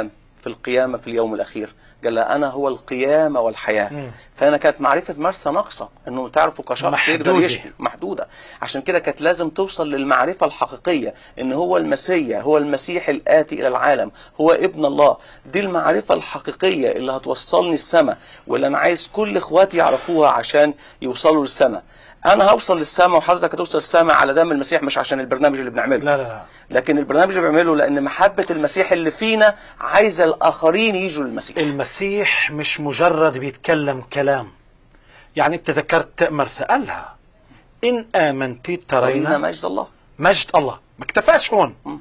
في القيامة في اليوم الأخير قال لها أنا هو القيامة والحياة مم. فأنا كانت معرفة مرسى ناقصة إنه تعرفوا كشخص يقدر محدودة. يشفي محدودة عشان كده كانت لازم توصل للمعرفة الحقيقية إن هو المسيح هو المسيح الآتي إلى العالم هو ابن الله دي المعرفة الحقيقية اللي هتوصلني السماء واللي أنا عايز كل إخواتي يعرفوها عشان يوصلوا للسماء أنا هوصل للسماء وحضرتك هتوصل للسماء على دم المسيح مش عشان البرنامج اللي بنعمله لا لا لا لكن البرنامج اللي بيعمله لان محبه المسيح اللي فينا عايزه الاخرين يجوا للمسيح المسيح مش مجرد بيتكلم كلام يعني انت ذكرت مرثى قالها ان امنت ترين ترين مجد الله مجد الله ما اكتفاش هون م.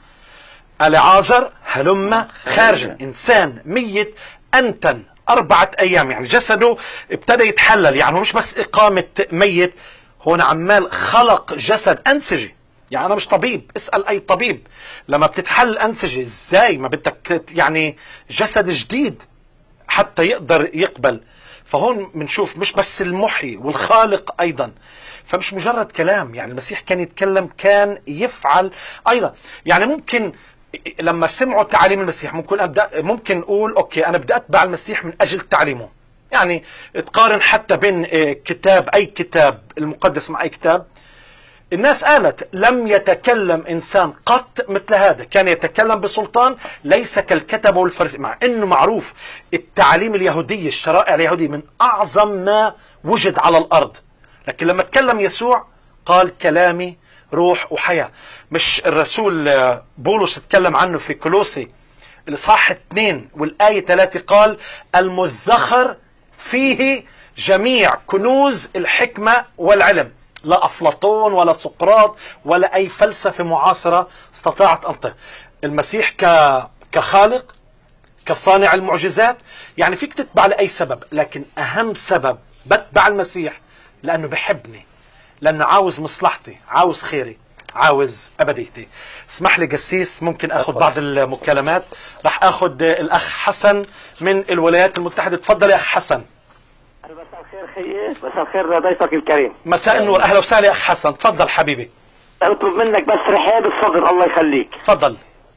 العازر هلم خارجا. خارجا انسان ميت انتن اربعة ايام يعني جسده ابتدى يتحلل يعني هو مش بس اقامة ميت هون عمال خلق جسد انسجي يعني انا مش طبيب اسأل اي طبيب لما بتتحل الانسجة ازاي ما بدك يعني جسد جديد حتى يقدر يقبل فهون بنشوف مش بس المحيي والخالق ايضا فمش مجرد كلام يعني المسيح كان يتكلم كان يفعل ايضا يعني ممكن لما سمعوا تعاليم المسيح ممكن أبدأ ممكن نقول اوكي انا بدي اتبع المسيح من اجل تعليمه يعني تقارن حتى بين آه، كتاب اي كتاب المقدس مع اي كتاب الناس قالت لم يتكلم انسان قط مثل هذا كان يتكلم بسلطان ليس كالكتب والفرس مع انه معروف التعاليم اليهودية الشرائع اليهودية من اعظم ما وجد على الارض لكن لما تكلم يسوع قال كلامي روح وحياة مش الرسول آه، بولس اتكلم عنه في كولوسي الاصحاح 2 والايه 3 قال المزخر فيه جميع كنوز الحكمه والعلم لا افلاطون ولا سقراط ولا اي فلسفه معاصره استطاعت ان ت- المسيح ك كخالق كصانع المعجزات يعني فيك تتبع لاي سبب لكن اهم سبب بتبع المسيح لانه بحبني لانه عاوز مصلحتي عاوز خيري عاوز ابديتي اسمح لي قسيس ممكن اخذ تفضل. بعض المكالمات راح اخذ الاخ حسن من الولايات المتحده تفضل يا اخ حسن مساء الخير خيي مساء الخير ضيفك الكريم مساء النور اهلا وسهلا يا اخ حسن تفضل حبيبي اطلب منك بس رحاب الصدر الله يخليك تفضل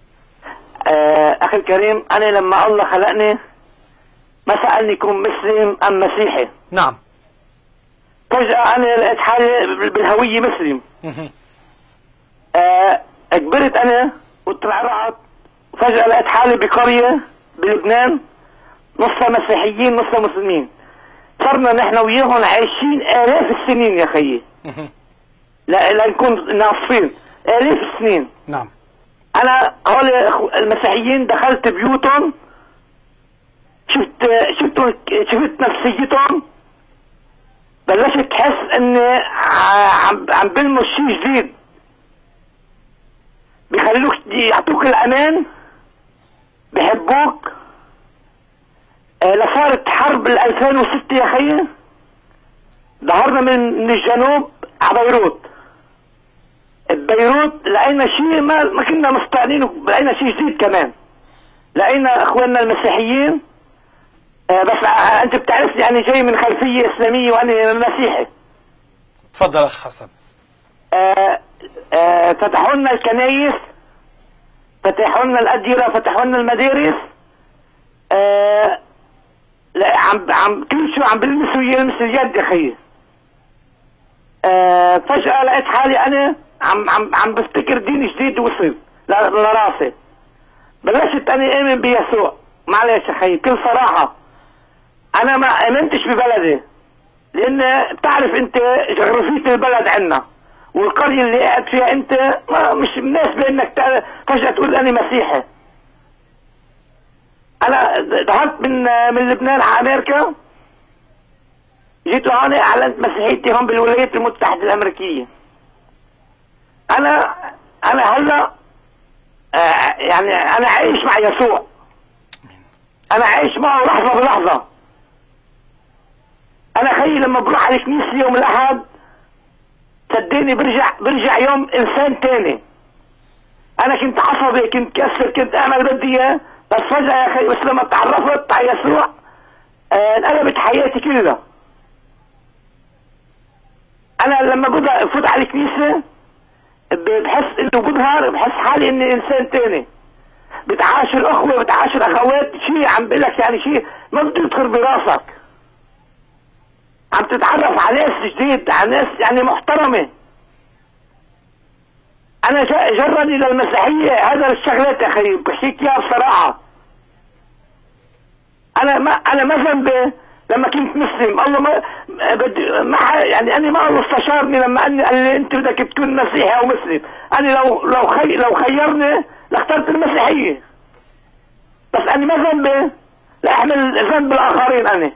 آه اخي الكريم انا لما الله خلقني ما سالني كون مسلم ام مسيحي نعم فجاه انا لقيت حالي بالهويه مسلم مهم. آه كبرت انا وترعرعت وفجاه لقيت حالي بقريه بلبنان نصها مسيحيين نصها مسلمين صرنا نحن وياهم عايشين الاف السنين يا خيي مهم. لا لا نكون ناصفين الاف السنين نعم انا هول المسيحيين دخلت بيوتهم شفت شفت شفت نفسيتهم بلشت تحس اني ع- عم عم بلمس شيء جديد بيخلوك يعطوك الامان بحبوك آه، لصارت حرب ال 2006 يا خيي ظهرنا من من الجنوب على بيروت بيروت لقينا شيء ما ما كنا مستعنينه لقينا شيء جديد كمان لقينا اخواننا المسيحيين آه، بس آه، انت بتعرفني يعني جاي من خلفيه اسلاميه وانا مسيحي تفضل يا اخ حسن آه، آه، فتحوا لنا الكنايس فتحوا لنا الاديره فتحوا لنا المدارس آه، لا عم عم كل شو عم بلمسوا يلمس اليد يا خيي آه، فجأة لقيت حالي أنا عم عم عم بفتكر دين جديد وصل ل- لراسي بلشت أنا آمن بيسوع معلش يا خيي بكل صراحة أنا ما آمنتش ببلدي لأن بتعرف أنت جغرافية البلد عنا والقرية اللي قاعد فيها أنت ما مش مناسبة إنك تع- فجأة تقول أنا مسيحي أنا ذهبت من من لبنان على أمريكا جيت لهون اعلنت مسيحيتي هون بالولايات المتحده الامريكيه انا انا هلا آه يعني انا عايش مع يسوع انا عايش معه لحظه بلحظه انا خيي لما بروح على الكنيسه يوم الاحد صدقني برجع برجع يوم انسان تاني انا كنت عصبي كنت كسر كنت اعمل بدي اياه بس فجاه يا اخي بس لما تعرفت على يسوع آه، انقلبت حياتي كلها انا لما ببدا افوت على الكنيسه ب- بحس انه بظهر بحس حالي اني انسان تاني بتعاشر اخوه بتعاشر اخوات شيء عم بقول لك يعني شيء ما بده يدخل براسك عم تتعرف على ناس جديد على ناس يعني محترمه انا ج- جرني للمسيحيه هذا الشغلات يا اخي بحكيك اياها بصراحه انا ما انا ما ذنبي لما كنت مسلم الله ما بدي ما ح- يعني انا ما الله استشارني لما قال لي قال لي انت بدك تكون مسيحي او مسلم انا لو لو خي لو خيرني لاخترت المسيحيه بس انا ما ذنبي لاحمل ذنب الاخرين انا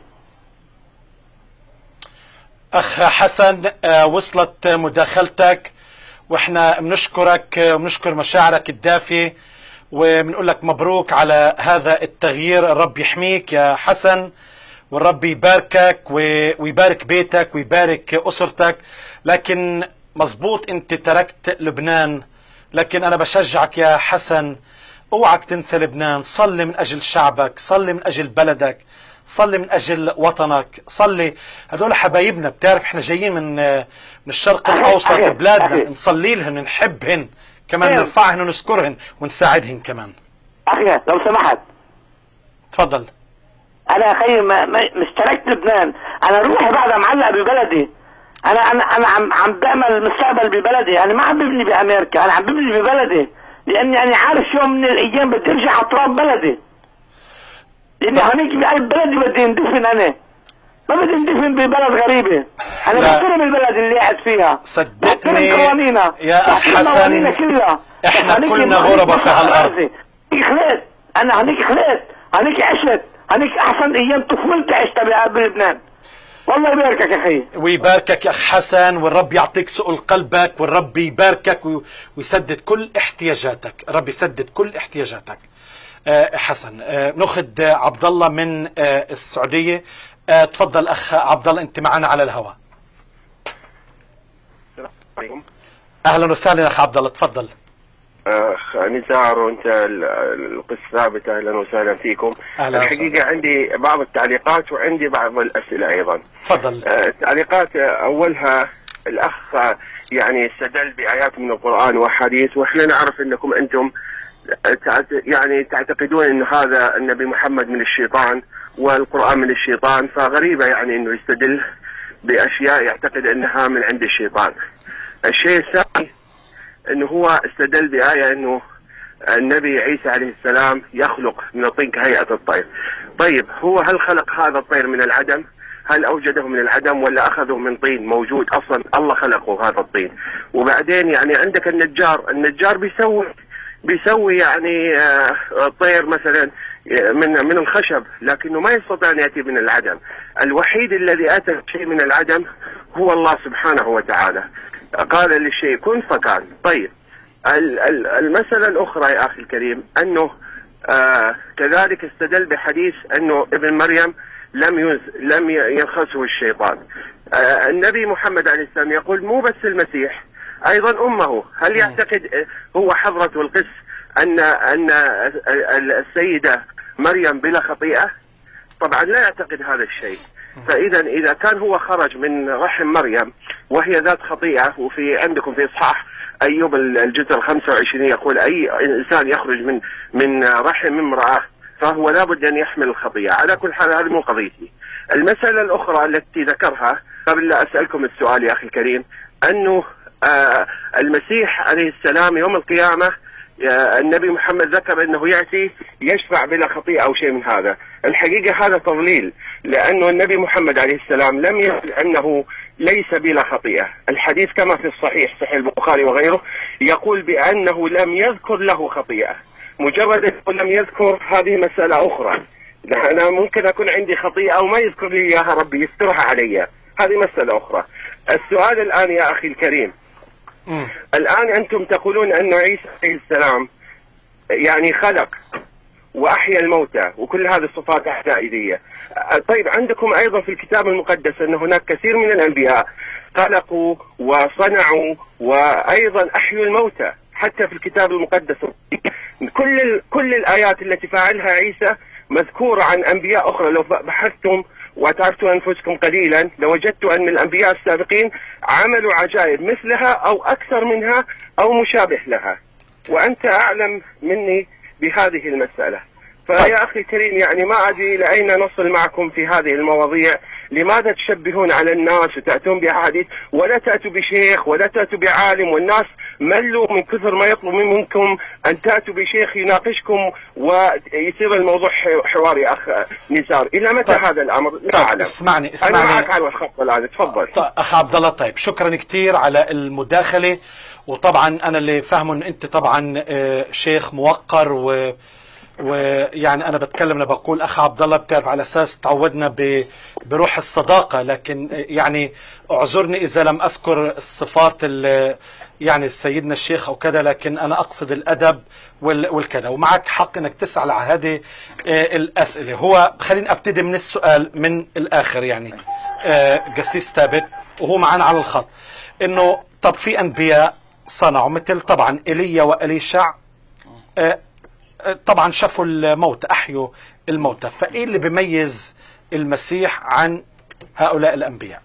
اخ حسن آه، وصلت مداخلتك واحنا بنشكرك آه، وبنشكر مشاعرك الدافية وبنقول لك مبروك على هذا التغيير الرب يحميك يا حسن والرب يباركك و- ويبارك بيتك ويبارك اسرتك لكن مزبوط انت تركت لبنان لكن انا بشجعك يا حسن اوعك تنسى لبنان صلي من اجل شعبك صلي من اجل بلدك صلي من اجل وطنك صلي هدول حبايبنا بتعرف احنا جايين من من الشرق أخي- الاوسط أخي- بلادنا أخي. نصلي لهن نحبهن كمان أيوة. نرفعهن ونذكرهن ونساعدهن كمان اخي لو سمحت تفضل انا يا اخي ما ما مش تركت لبنان انا روحي بعدها معلقه ببلدي انا انا انا عم عم بامل مستقبل ببلدي انا ما عم ببني بامريكا انا عم ببني ببلدي لاني انا عارف يوم من الايام بدي ارجع على تراب بلدي لاني هونيك بقلب بلدي بدي اندفن انا ما بدي اندفن ببلد غريبه انا لا. بحترم البلد اللي قاعد فيها صدقني بحترم قوانينها يا أخ بحترم حسن، قوانينها كلها إحنا بس هونيك- كلنا هونيك غرباء في بس هالأرض. هونيك خلقت انا هونيك خلقت هونيك عشت هونيك احسن ايام طفولتي عشتها بلبنان والله يباركك يا اخي ويباركك يا اخ حسن والرب يعطيك سؤل قلبك والرب يباركك وي- ويسدد كل احتياجاتك الرب يسدد كل احتياجاتك آه حسن آه ناخذ آه، عبد الله من آه السعوديه آه تفضل اخ عبد الله انت معنا على الهواء السلام عليكم اهلا وسهلا اخ عبد الله تفضل اخ نزار وانت ال- القس ثابت اهلا وسهلا فيكم أهلا الحقيقه عندي بعض التعليقات وعندي بعض الاسئله ايضا تفضل آه، التعليقات آه، اولها الاخ آه، يعني استدل بايات من القران واحاديث واحنا نعرف انكم انتم آه، تعت- يعني تعتقدون ان هذا النبي محمد من الشيطان والقران من الشيطان فغريبه يعني انه يستدل باشياء يعتقد انها من عند الشيطان. الشيء الثاني انه هو استدل بايه انه النبي عيسى عليه السلام يخلق من الطين كهيئه الطير. طيب هو هل خلق هذا الطير من العدم؟ هل اوجده من العدم ولا اخذه من طين موجود اصلا الله خلقه هذا الطين وبعدين يعني عندك النجار النجار بيسوي بيسوي يعني آه، طير مثلا آه، من من الخشب لكنه ما يستطيع ان ياتي من العدم الوحيد الذي اتى شيء من العدم هو الله سبحانه وتعالى قال للشيء كن فكان طيب ال- ال- المسألة الأخرى يا أخي الكريم أنه آه كذلك استدل بحديث أنه ابن مريم لم ينز لم ي- ينخسه الشيطان آه النبي محمد عليه السلام يقول مو بس المسيح أيضا أمه هل يعتقد آه، هو حضرة القس أن أن ال- السيدة مريم بلا خطيئة طبعا لا يعتقد هذا الشيء فاذا اذا كان هو خرج من رحم مريم وهي ذات خطيئه وفي عندكم في اصحاح ايوب الجزء ال 25 يقول اي انسان يخرج من من رحم امراه فهو لابد ان يحمل الخطيئه، على كل حال هذه مو قضيتي. المساله الاخرى التي ذكرها قبل لا اسالكم السؤال يا اخي الكريم انه آه المسيح عليه السلام يوم القيامه آه، النبي محمد ذكر انه ياتي يشفع بلا خطيئه او شيء من هذا، الحقيقه هذا تضليل لانه النبي محمد عليه السلام لم يقل انه ليس بلا خطيئه، الحديث كما في الصحيح صحيح البخاري وغيره يقول بانه لم يذكر له خطيئه، مجرد انه لم يذكر هذه مساله اخرى، انا ممكن اكون عندي خطيئه او ما يذكر لي اياها ربي يسترها علي، هذه مساله اخرى. السؤال الان يا اخي الكريم مم. الآن أنتم تقولون أن عيسى عليه السلام يعني خلق وأحيا الموتى وكل هذه الصفات أحدائية طيب عندكم أيضا في الكتاب المقدس أن هناك كثير من الأنبياء خلقوا وصنعوا وأيضا أحيوا الموتى حتى في الكتاب المقدس كل ال- كل الآيات التي فعلها عيسى مذكورة عن أنبياء أخرى لو بحثتم وتعرفتوا أنفسكم قليلا لوجدتوا أن الأنبياء السابقين عملوا عجائب مثلها أو أكثر منها أو مشابه لها وأنت أعلم مني بهذه المسألة فيا أخي الكريم يعني ما أدري إلى أين نصل معكم في هذه المواضيع لماذا تشبهون على الناس وتأتون بأحاديث ولا تأتوا بشيخ ولا تأتوا بعالم والناس ملوا من كثر ما يطلب منكم أن تأتوا بشيخ يناقشكم ويصير الموضوع ح- حوار يا أخ نزار إلى متى طيب. هذا الأمر لا طيب أعلم اسمعني أنا اسمعني معك على الخط الآن تفضل طيب، اخ عبد الله طيب شكرا كثير على المداخله وطبعا انا اللي فاهمه ان انت طبعا آه، شيخ موقر و ويعني انا بتكلم انا بقول اخ عبد الله بتعرف على اساس تعودنا ب... بروح الصداقه لكن آه، يعني اعذرني اذا لم اذكر الصفات ال... يعني سيدنا الشيخ او كذا لكن انا اقصد الادب وال... والكذا ومعك حق انك تسال على هذه آه، الاسئله هو خليني ابتدي من السؤال من الاخر يعني آه، قسيس ثابت وهو معنا على الخط انه طب في انبياء صنعوا مثل طبعا ايليا واليشع آه، آه، طبعا شافوا الموت احيوا الموتى فايه اللي بيميز المسيح عن هؤلاء الانبياء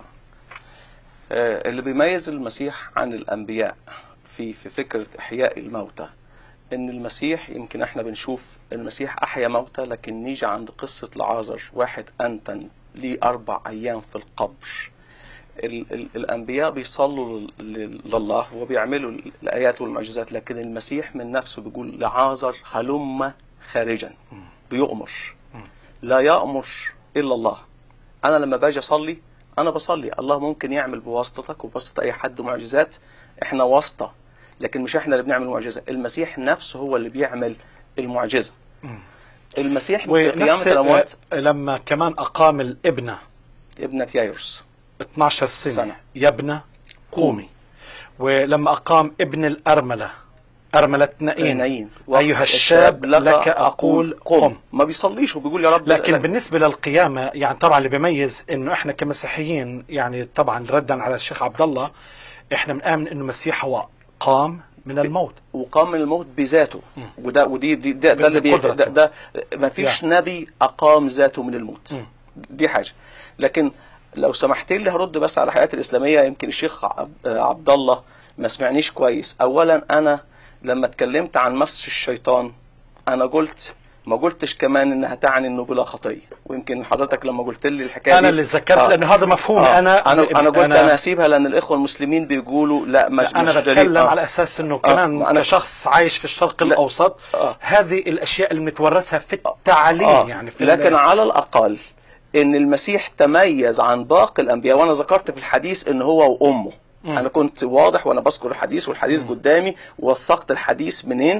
آه، اللي بيميز المسيح عن الانبياء في في فكره احياء الموتى ان المسيح يمكن احنا بنشوف المسيح احيا موتى لكن نيجي عند قصه لعازر واحد انتن ليه اربع ايام في القبر ال ال الانبياء بيصلوا لل- لل- لله وبيعملوا الايات والمعجزات لكن المسيح من نفسه بيقول لعازر هلم خارجا بيؤمر لا يأمر الا الله انا لما باجي اصلي انا بصلي الله ممكن يعمل بواسطتك وبواسطه اي حد معجزات احنا واسطه لكن مش احنا اللي بنعمل معجزه المسيح نفسه هو اللي بيعمل المعجزه المسيح في قيامه ونفس الاموات آه، لما كمان اقام الابنه ابنه يايروس 12 سنه, سنة. يا ابنه قومي ولما اقام ابن الارمله ارمله نائين نايين أيها الشاب لك أقول قم. ما بيصليش وبيقول يا رب لكن لا- بالنسبة للقيامة يعني طبعا اللي بيميز انه احنا كمسيحيين يعني طبعا ردا على الشيخ عبد الله احنا بنآمن انه المسيح هو قام من الموت وقام من الموت بذاته مم. وده ودي دي ده, ده اللي بي بقدرته. ده, ده ما فيش يعني. نبي اقام ذاته من الموت مم. دي حاجه لكن لو سمحت لي هرد بس على الحياه الاسلاميه يمكن الشيخ عب- عبد الله ما سمعنيش كويس اولا انا لما اتكلمت عن مس الشيطان انا قلت ما قلتش كمان انها تعني انه بلا خطيه ويمكن حضرتك لما قلت لي الحكايه انا دي اللي ذكرت آه. لانه هذا مفهومي آه. انا انا انا قلت انا, اسيبها لان الاخوه المسلمين بيقولوا لا مش انا مش دليل. بتكلم آه. على اساس انه آه. كمان أنا- كشخص عايش في الشرق لا. الاوسط آه. هذه الاشياء اللي بنتورثها في التعليم آه. يعني في لكن ال- على الاقل ان المسيح تميز عن باقي الانبياء وانا ذكرت في الحديث ان هو وامه مم. انا كنت واضح وانا بذكر الحديث والحديث مم. قدامي ووثقت الحديث منين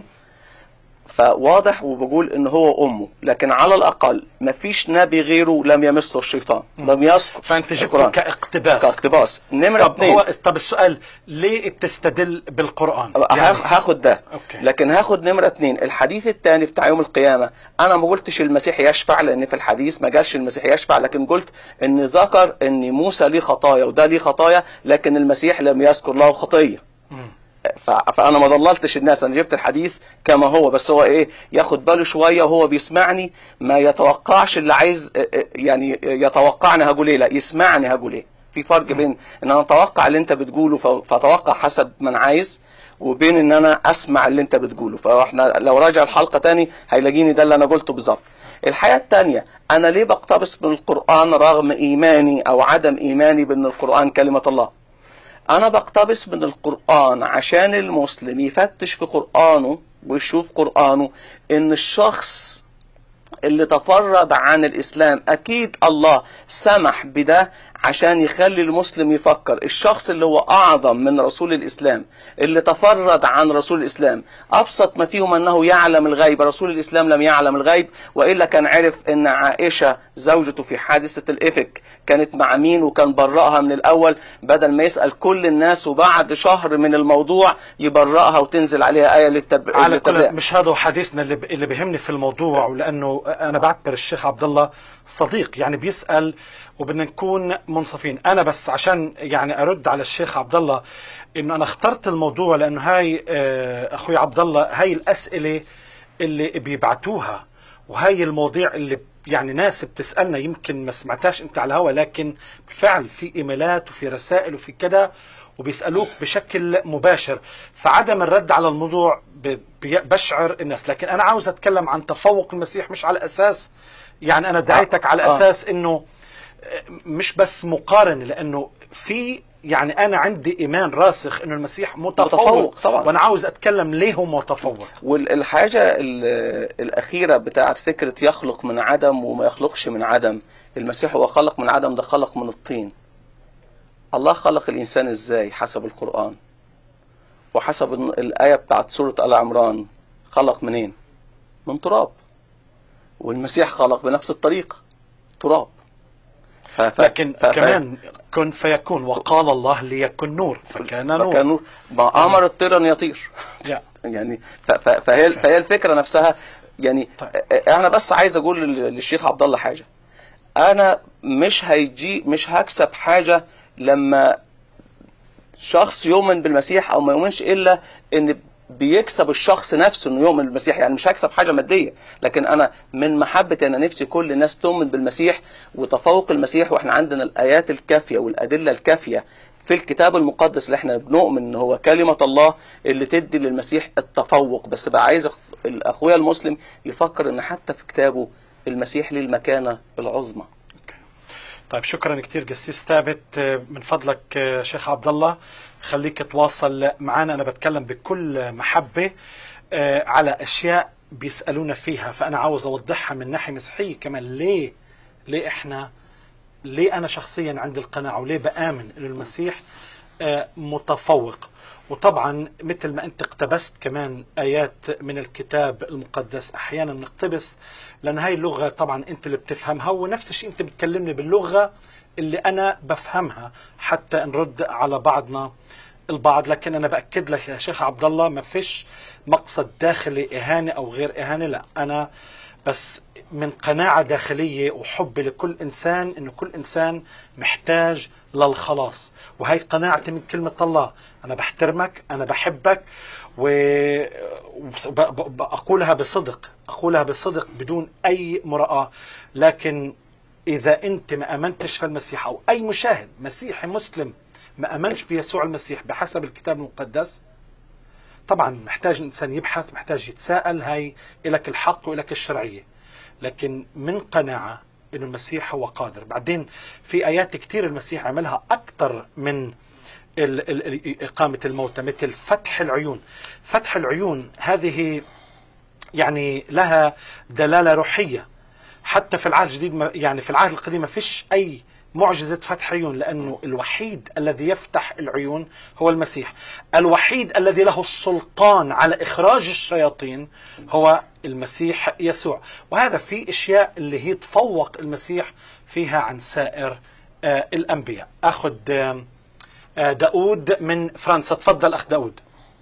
فواضح وبقول ان هو امه لكن على الاقل مفيش نبي غيره لم يمسه الشيطان مم. لم يسقط فانت جبته القرآن. كاقتباس كاقتباس نمرة طب اتنين هو طب السؤال ليه بتستدل بالقران يعني هاخد ده أوكي. لكن هاخد نمرة اتنين الحديث الثاني بتاع يوم القيامة انا ما قلتش المسيح يشفع لان في الحديث ما جالش المسيح يشفع لكن قلت ان ذكر ان موسى ليه خطايا وده ليه خطايا لكن المسيح لم يذكر له خطية مم. ف- فانا ما ضللتش الناس انا جبت الحديث كما هو بس هو ايه ياخد باله شويه وهو بيسمعني ما يتوقعش اللي عايز اه، اه، يعني يتوقعني هقول ايه لا يسمعني هقول ايه في فرق بين ان انا اتوقع اللي انت بتقوله ف- فاتوقع حسب ما انا عايز وبين ان انا اسمع اللي انت بتقوله فاحنا لو راجع الحلقه تاني هيلاقيني ده اللي انا قلته بالظبط الحياة التانية أنا ليه بقتبس من القرآن رغم إيماني أو عدم إيماني بأن القرآن كلمة الله انا بقتبس من القرآن عشان المسلم يفتش في قرآنه ويشوف قرآنه ان الشخص اللي تفرد عن الاسلام اكيد الله سمح بده عشان يخلي المسلم يفكر الشخص اللي هو اعظم من رسول الاسلام اللي تفرد عن رسول الاسلام ابسط ما فيهم انه يعلم الغيب رسول الاسلام لم يعلم الغيب والا كان عرف ان عائشه زوجته في حادثه الافك كانت مع مين وكان برأها من الاول بدل ما يسال كل الناس وبعد شهر من الموضوع يبرأها وتنزل عليها ايه للتب... على للتبرئة. كل مش هذا هو حديثنا اللي, ب... اللي بيهمني في الموضوع ولانه انا بعتبر الشيخ عبد الله صديق يعني بيسال وبدنا نكون منصفين انا بس عشان يعني ارد على الشيخ عبد الله انه انا اخترت الموضوع لانه هاي آه، اخوي عبد الله هاي الاسئله اللي بيبعتوها وهاي المواضيع اللي يعني ناس بتسالنا يمكن ما سمعتهاش انت على الهوا لكن بالفعل في ايميلات وفي رسائل وفي كده وبيسألوك بشكل مباشر فعدم الرد على الموضوع ب- بي- بشعر الناس لكن أنا عاوز أتكلم عن تفوق المسيح مش على أساس يعني أنا دعيتك على آه. أساس أنه مش بس مقارنة لأنه في يعني أنا عندي إيمان راسخ أنه المسيح متفوق, متفوق طبعا. وأنا عاوز أتكلم ليه هو متفوق والحاجة ال- الأخيرة بتاعت فكرة يخلق من عدم وما يخلقش من عدم المسيح هو خلق من عدم ده خلق من الطين الله خلق الإنسان إزاي حسب القرآن وحسب ال- الآية بتاعت سورة آل عمران خلق منين من تراب والمسيح خلق بنفس الطريقة تراب ف- ف- لكن ف- ف- كمان كن فيكون وقال الله ليكن نور فكان نور فكان نور ما أمر الطير أن يطير يا. يعني ف- ف- فهي فهي الفكره نفسها يعني طيب. انا بس عايز اقول لل- للشيخ عبد الله حاجه انا مش هيجي مش هكسب حاجه لما شخص يؤمن بالمسيح او ما يؤمنش الا ان بيكسب الشخص نفسه انه يؤمن بالمسيح يعني مش هكسب حاجه ماديه لكن انا من محبه انا نفسي كل الناس تؤمن بالمسيح وتفوق المسيح واحنا عندنا الايات الكافيه والادله الكافيه في الكتاب المقدس اللي احنا بنؤمن ان هو كلمه الله اللي تدي للمسيح التفوق بس بقى عايز أخ- الاخويا المسلم يفكر ان حتى في كتابه المسيح ليه المكانه العظمى طيب شكرا كثير قسيس ثابت آه، من فضلك آه، شيخ عبد الله خليك تواصل معنا انا بتكلم بكل محبه آه، على اشياء بيسالونا فيها فانا عاوز اوضحها من ناحيه مسيحيه كمان ليه ليه احنا ليه انا شخصيا عندي القناعه وليه بامن انه المسيح آه، متفوق وطبعا مثل ما انت اقتبست كمان ايات من الكتاب المقدس احيانا نقتبس لان هاي اللغه طبعا انت اللي بتفهمها ونفس الشيء انت بتكلمني باللغه اللي انا بفهمها حتى نرد على بعضنا البعض لكن انا باكد لك يا شيخ عبد الله ما فيش مقصد داخلي اهانه او غير اهانه لا انا بس من قناعة داخلية وحب لكل إنسان إنه كل إنسان محتاج للخلاص وهي قناعتي من كلمة الله أنا بحترمك أنا بحبك وأقولها بصدق أقولها بصدق بدون أي مراءة لكن إذا أنت ما أمنتش في المسيح أو أي مشاهد مسيحي مسلم ما أمنش بيسوع المسيح بحسب الكتاب المقدس طبعا محتاج الإنسان يبحث محتاج يتساءل هاي إلك الحق وإلك الشرعية لكن من قناعة انه المسيح هو قادر بعدين في ايات كتير المسيح عملها اكثر من ال ال ال اقامة الموتى مثل فتح العيون فتح العيون هذه يعني لها دلالة روحية حتى في العهد الجديد ما- يعني في العهد القديم ما فيش اي معجزة فتح عيون لأنه الوحيد الذي يفتح العيون هو المسيح الوحيد الذي له السلطان على إخراج الشياطين هو المسيح يسوع وهذا في أشياء اللي هي تفوق المسيح فيها عن سائر آه، الأنبياء أخذ آه، آه، داود من فرنسا تفضل أخ داود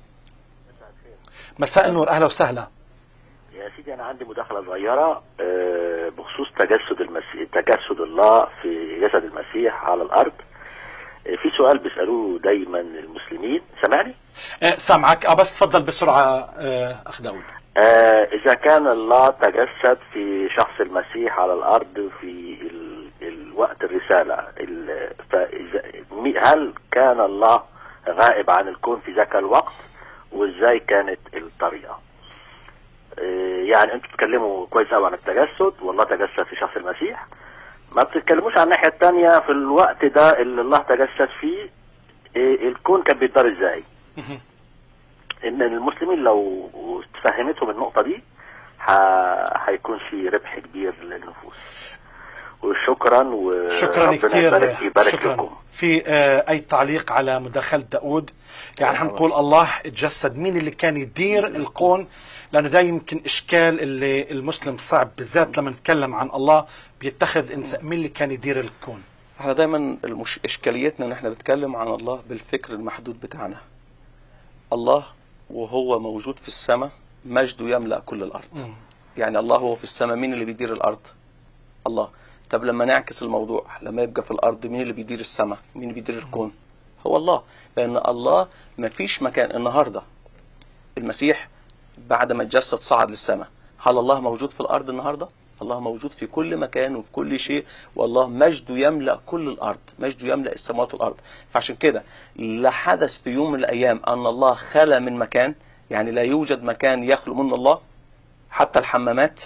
مساء النور أهلا وسهلا يا سيدي انا عندي مداخله صغيره آه، بخصوص تجسد المسيح تجسد الله في جسد المسيح على الارض آه، في سؤال بيسالوه دايما المسلمين سامعني آه، سامعك آه، بس تفضل بسرعة آه، أخ داود آه، اذا كان الله تجسد في شخص المسيح على الارض في ال... الوقت الرساله ال... فإذا... مي- هل كان الله غائب عن الكون في ذاك الوقت وازاي كانت الطريقه آه، يعني انتوا بتتكلموا كويس قوي عن التجسد والله تجسد في شخص المسيح ما بتتكلموش عن الناحيه الثانيه في الوقت ده اللي الله تجسد فيه آه، الكون كان بيدار ازاي مهم. ان المسلمين لو تفهمتهم النقطه دي ه- هيكون في ربح كبير للنفوس وشكرا شكرا وربنا كثير يبارك, يبارك شكرا لكم في آه، اي تعليق على مداخله داود يعني حنقول الله اتجسد مين اللي كان يدير الكون لانه ده يمكن اشكال اللي المسلم صعب بالذات لما نتكلم عن الله بيتخذ انسان مين اللي كان يدير الكون احنا دايما المش... اشكاليتنا ان احنا بنتكلم عن الله بالفكر المحدود بتاعنا الله وهو موجود في السماء مجده يملأ كل الارض مم. يعني الله هو في السماء مين اللي بيدير الارض الله طب لما نعكس الموضوع لما يبقى في الارض مين اللي بيدير السماء مين اللي بيدير الكون هو الله لان الله ما فيش مكان النهارده المسيح بعد ما اتجسد صعد للسماء هل الله موجود في الارض النهارده الله موجود في كل مكان وفي كل شيء والله مجده يملأ كل الأرض مجده يملأ السماوات والأرض فعشان كده لا حدث في يوم من الأيام أن الله خلى من مكان يعني لا يوجد مكان يخلو منه الله حتى الحمامات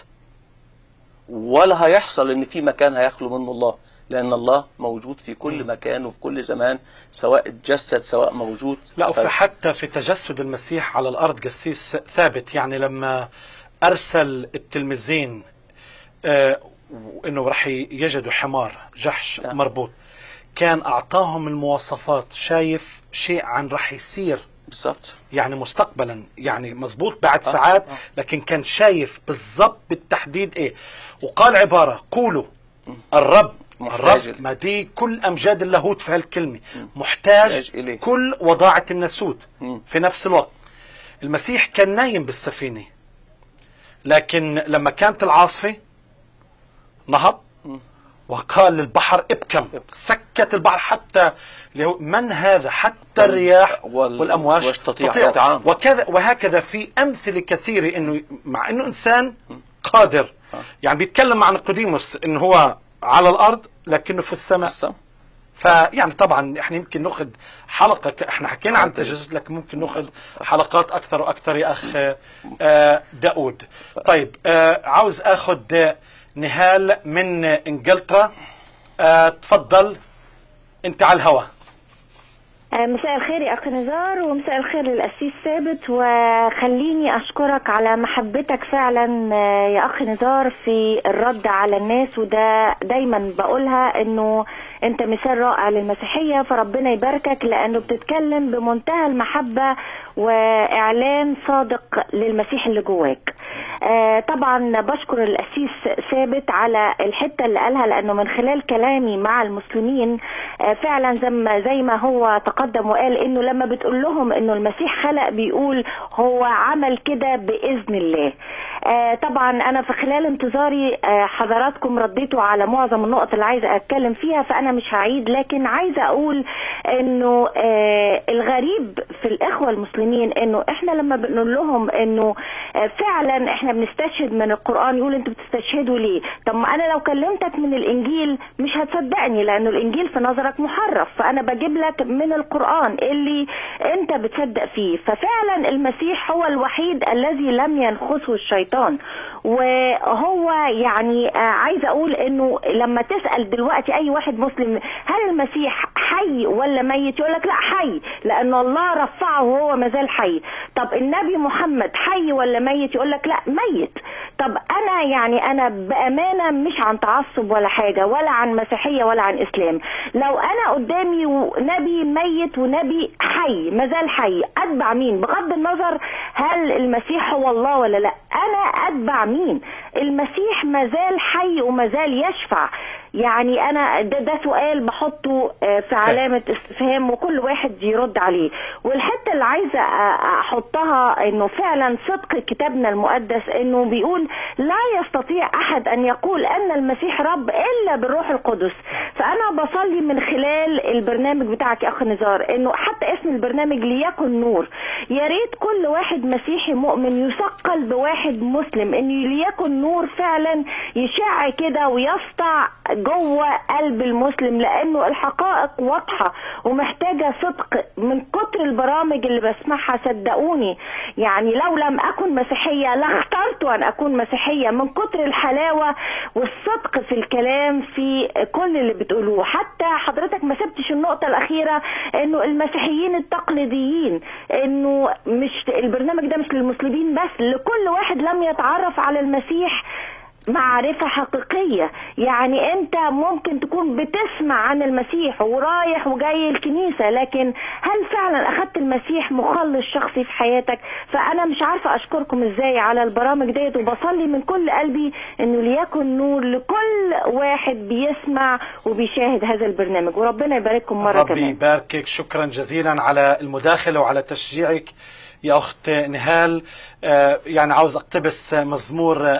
ولا هيحصل ان في مكان هيخلو منه الله لان الله موجود في كل مكان وفي كل زمان سواء اتجسد سواء موجود لا ف- وفي حتى في تجسد المسيح على الأرض قسيس ثابت يعني لما أرسل التلميذين آه، وإنه راح يجدوا حمار جحش نعم. مربوط كان أعطاهم المواصفات شايف شيء عن راح يصير بالظبط يعني مستقبلا يعني مزبوط بعد آه، ساعات آه. لكن كان شايف بالضبط بالتحديد ايه وقال عبارة قولوا مم. الرب محتاج الرب ما دي كل امجاد اللاهوت في هالكلمة مم. محتاج محتاج إليه. كل وضاعة الناسوت مم. في نفس الوقت المسيح كان نايم بالسفينة لكن لما كانت العاصفة نهض مم. وقال للبحر ابكم ابكم. سكت البحر حتى اللي هو من هذا حتى الرياح وال- والامواج ويستطيع تطيع. يتعامل. وكذا وهكذا في امثله كثيره انه مع انه انسان مم. قادر آه. يعني بيتكلم عن نيقوديموس انه هو على الارض لكنه في السماء السم. فيعني طبعا احنا يمكن ناخذ حلقه ك- احنا حكينا عن حلقة. تجسد لكن ممكن ناخذ حلقات اكثر واكثر يا اخ آه، داود طيب آه، عاوز اخذ آه، نهال من انجلترا آه، تفضل انت على الهواء آه، مساء الخير يا أخ نزار ومساء الخير للأسيس ثابت وخليني أشكرك على محبتك فعلا آه، يا أخ نزار في الرد على الناس وده دايما بقولها إنه أنت مثال رائع للمسيحية فربنا يباركك لأنه بتتكلم بمنتهى المحبة وإعلان صادق للمسيح اللي جواك آه، طبعا بشكر الأسيس ثابت على الحتة اللي قالها لأنه من خلال كلامي مع المسلمين آه، فعلا زي ما, زي ما هو تقدم وقال إنه لما بتقول لهم إنه المسيح خلق بيقول هو عمل كده بإذن الله آه، طبعا أنا في خلال انتظاري آه، حضراتكم رديتوا على معظم النقط اللي عايزة أتكلم فيها فأنا مش هعيد لكن عايزة أقول إنه آه، الغريب في الإخوة المسلمين إنه إحنا لما بنقول لهم إنه آه، فعلا إحنا بنستشهد من القرآن يقول أنتوا بتستشهدوا ليه؟ طب ما أنا لو كلمتك من الإنجيل مش هتصدقني لأنه الإنجيل في نظرك محرف فأنا بجيب لك من القرآن اللي أنت بتصدق فيه ففعلا المسيح هو الوحيد الذي لم ينخسه الشيطان وهو يعني آه، عايزه اقول انه لما تسال دلوقتي اي واحد مسلم هل المسيح حي ولا ميت يقول لك لا حي لان الله رفعه وهو مازال حي طب النبي محمد حي ولا ميت يقول لك لا ميت طب انا يعني انا بامانه مش عن تعصب ولا حاجه ولا عن مسيحيه ولا عن اسلام لو انا قدامي نبي ميت ونبي حي مازال حي اتبع مين بغض النظر هل المسيح هو الله ولا لا انا اتبع مين المسيح مازال حي ومازال يشفع يعني انا ده, ده سؤال بحطه آه، في علامة استفهام وكل واحد يرد عليه والحتة اللي عايزة آه، احطها انه فعلا صدق كتابنا المقدس انه بيقول لا يستطيع احد ان يقول ان المسيح رب الا بالروح القدس فانا بصلي من خلال البرنامج بتاعك يا اخ نزار انه حتى اسم البرنامج ليكن نور يا ريت كل واحد مسيحي مؤمن يثقل بواحد مسلم انه ليكن نور فعلا يشع كده ويسطع جوه قلب المسلم لانه الحقائق واضحه ومحتاجه صدق من كتر البرامج اللي بسمعها صدقوني يعني لو لم اكن مسيحيه لاخترت ان اكون مسيحيه من كتر الحلاوه والصدق في الكلام في كل اللي بتقولوه حتى حضرتك ما سبتش النقطه الاخيره انه المسيحيين التقليديين انه مش البرنامج ده مش للمسلمين بس لكل واحد لم يتعرف على المسيح معرفة حقيقية يعني انت ممكن تكون بتسمع عن المسيح ورايح وجاي الكنيسة لكن هل فعلا اخدت المسيح مخلص شخصي في حياتك فانا مش عارفة اشكركم ازاي على البرامج ديت وبصلي من كل قلبي انه ليكن نور لكل واحد بيسمع وبيشاهد هذا البرنامج وربنا يبارككم مرة ربي كمان يباركك شكرا جزيلا على المداخلة وعلى تشجيعك يا أخت نهال آه، يعني عاوز أقتبس مزمور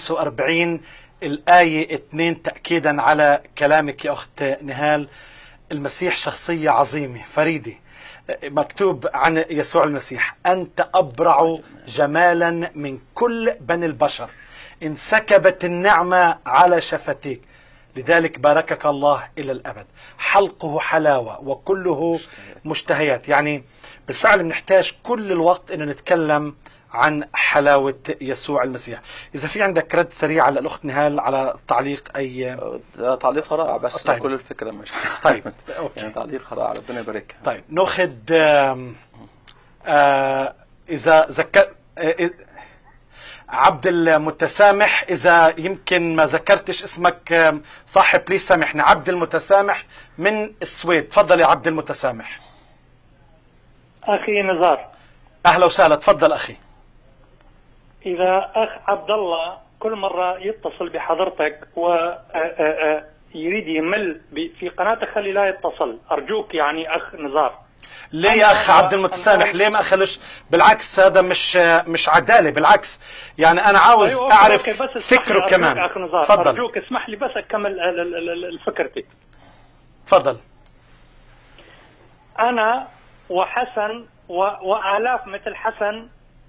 45 الآية 2 تأكيدا على كلامك يا أخت نهال المسيح شخصية عظيمة فريدة آه، مكتوب عن يسوع المسيح أنت أبرع جمالا من كل بني البشر انسكبت النعمة على شفتيك لذلك باركك الله إلى الأبد حلقه حلاوة وكله مشتهيات يعني بالفعل بنحتاج كل الوقت أن نتكلم عن حلاوة يسوع المسيح إذا في عندك رد سريع على الأخت نهال على تعليق أي ده تعليق رائع بس طيب. كل الفكره مش طيب أوكي. يعني تعليق رائع ربنا يبارك طيب ناخذ آم، آه، اذا ذكر آه، عبد المتسامح اذا يمكن ما ذكرتش اسمك آم، صاحب لي سامحني عبد المتسامح من السويد تفضل يا عبد المتسامح أخي نزار اهلا وسهلا تفضل اخي إذا أخ عبد الله كل مرة يتصل بحضرتك ويريد يمل ب- في قناتك خلي لا يتصل أرجوك يعني أخ نزار ليه يا اخ عبد المتسامح ليه ما اخلوش بالعكس هذا مش آه، مش عداله بالعكس يعني انا عاوز أيوة، أوكي، اعرف أوكي، بس اسمح لي فكره أرجوك كمان يا أخ نزار تفضل أرجوك اسمح لي بس أكمل ال- ال- ال- ال- فكرتي تفضل أنا وحسن و... وآلاف مثل حسن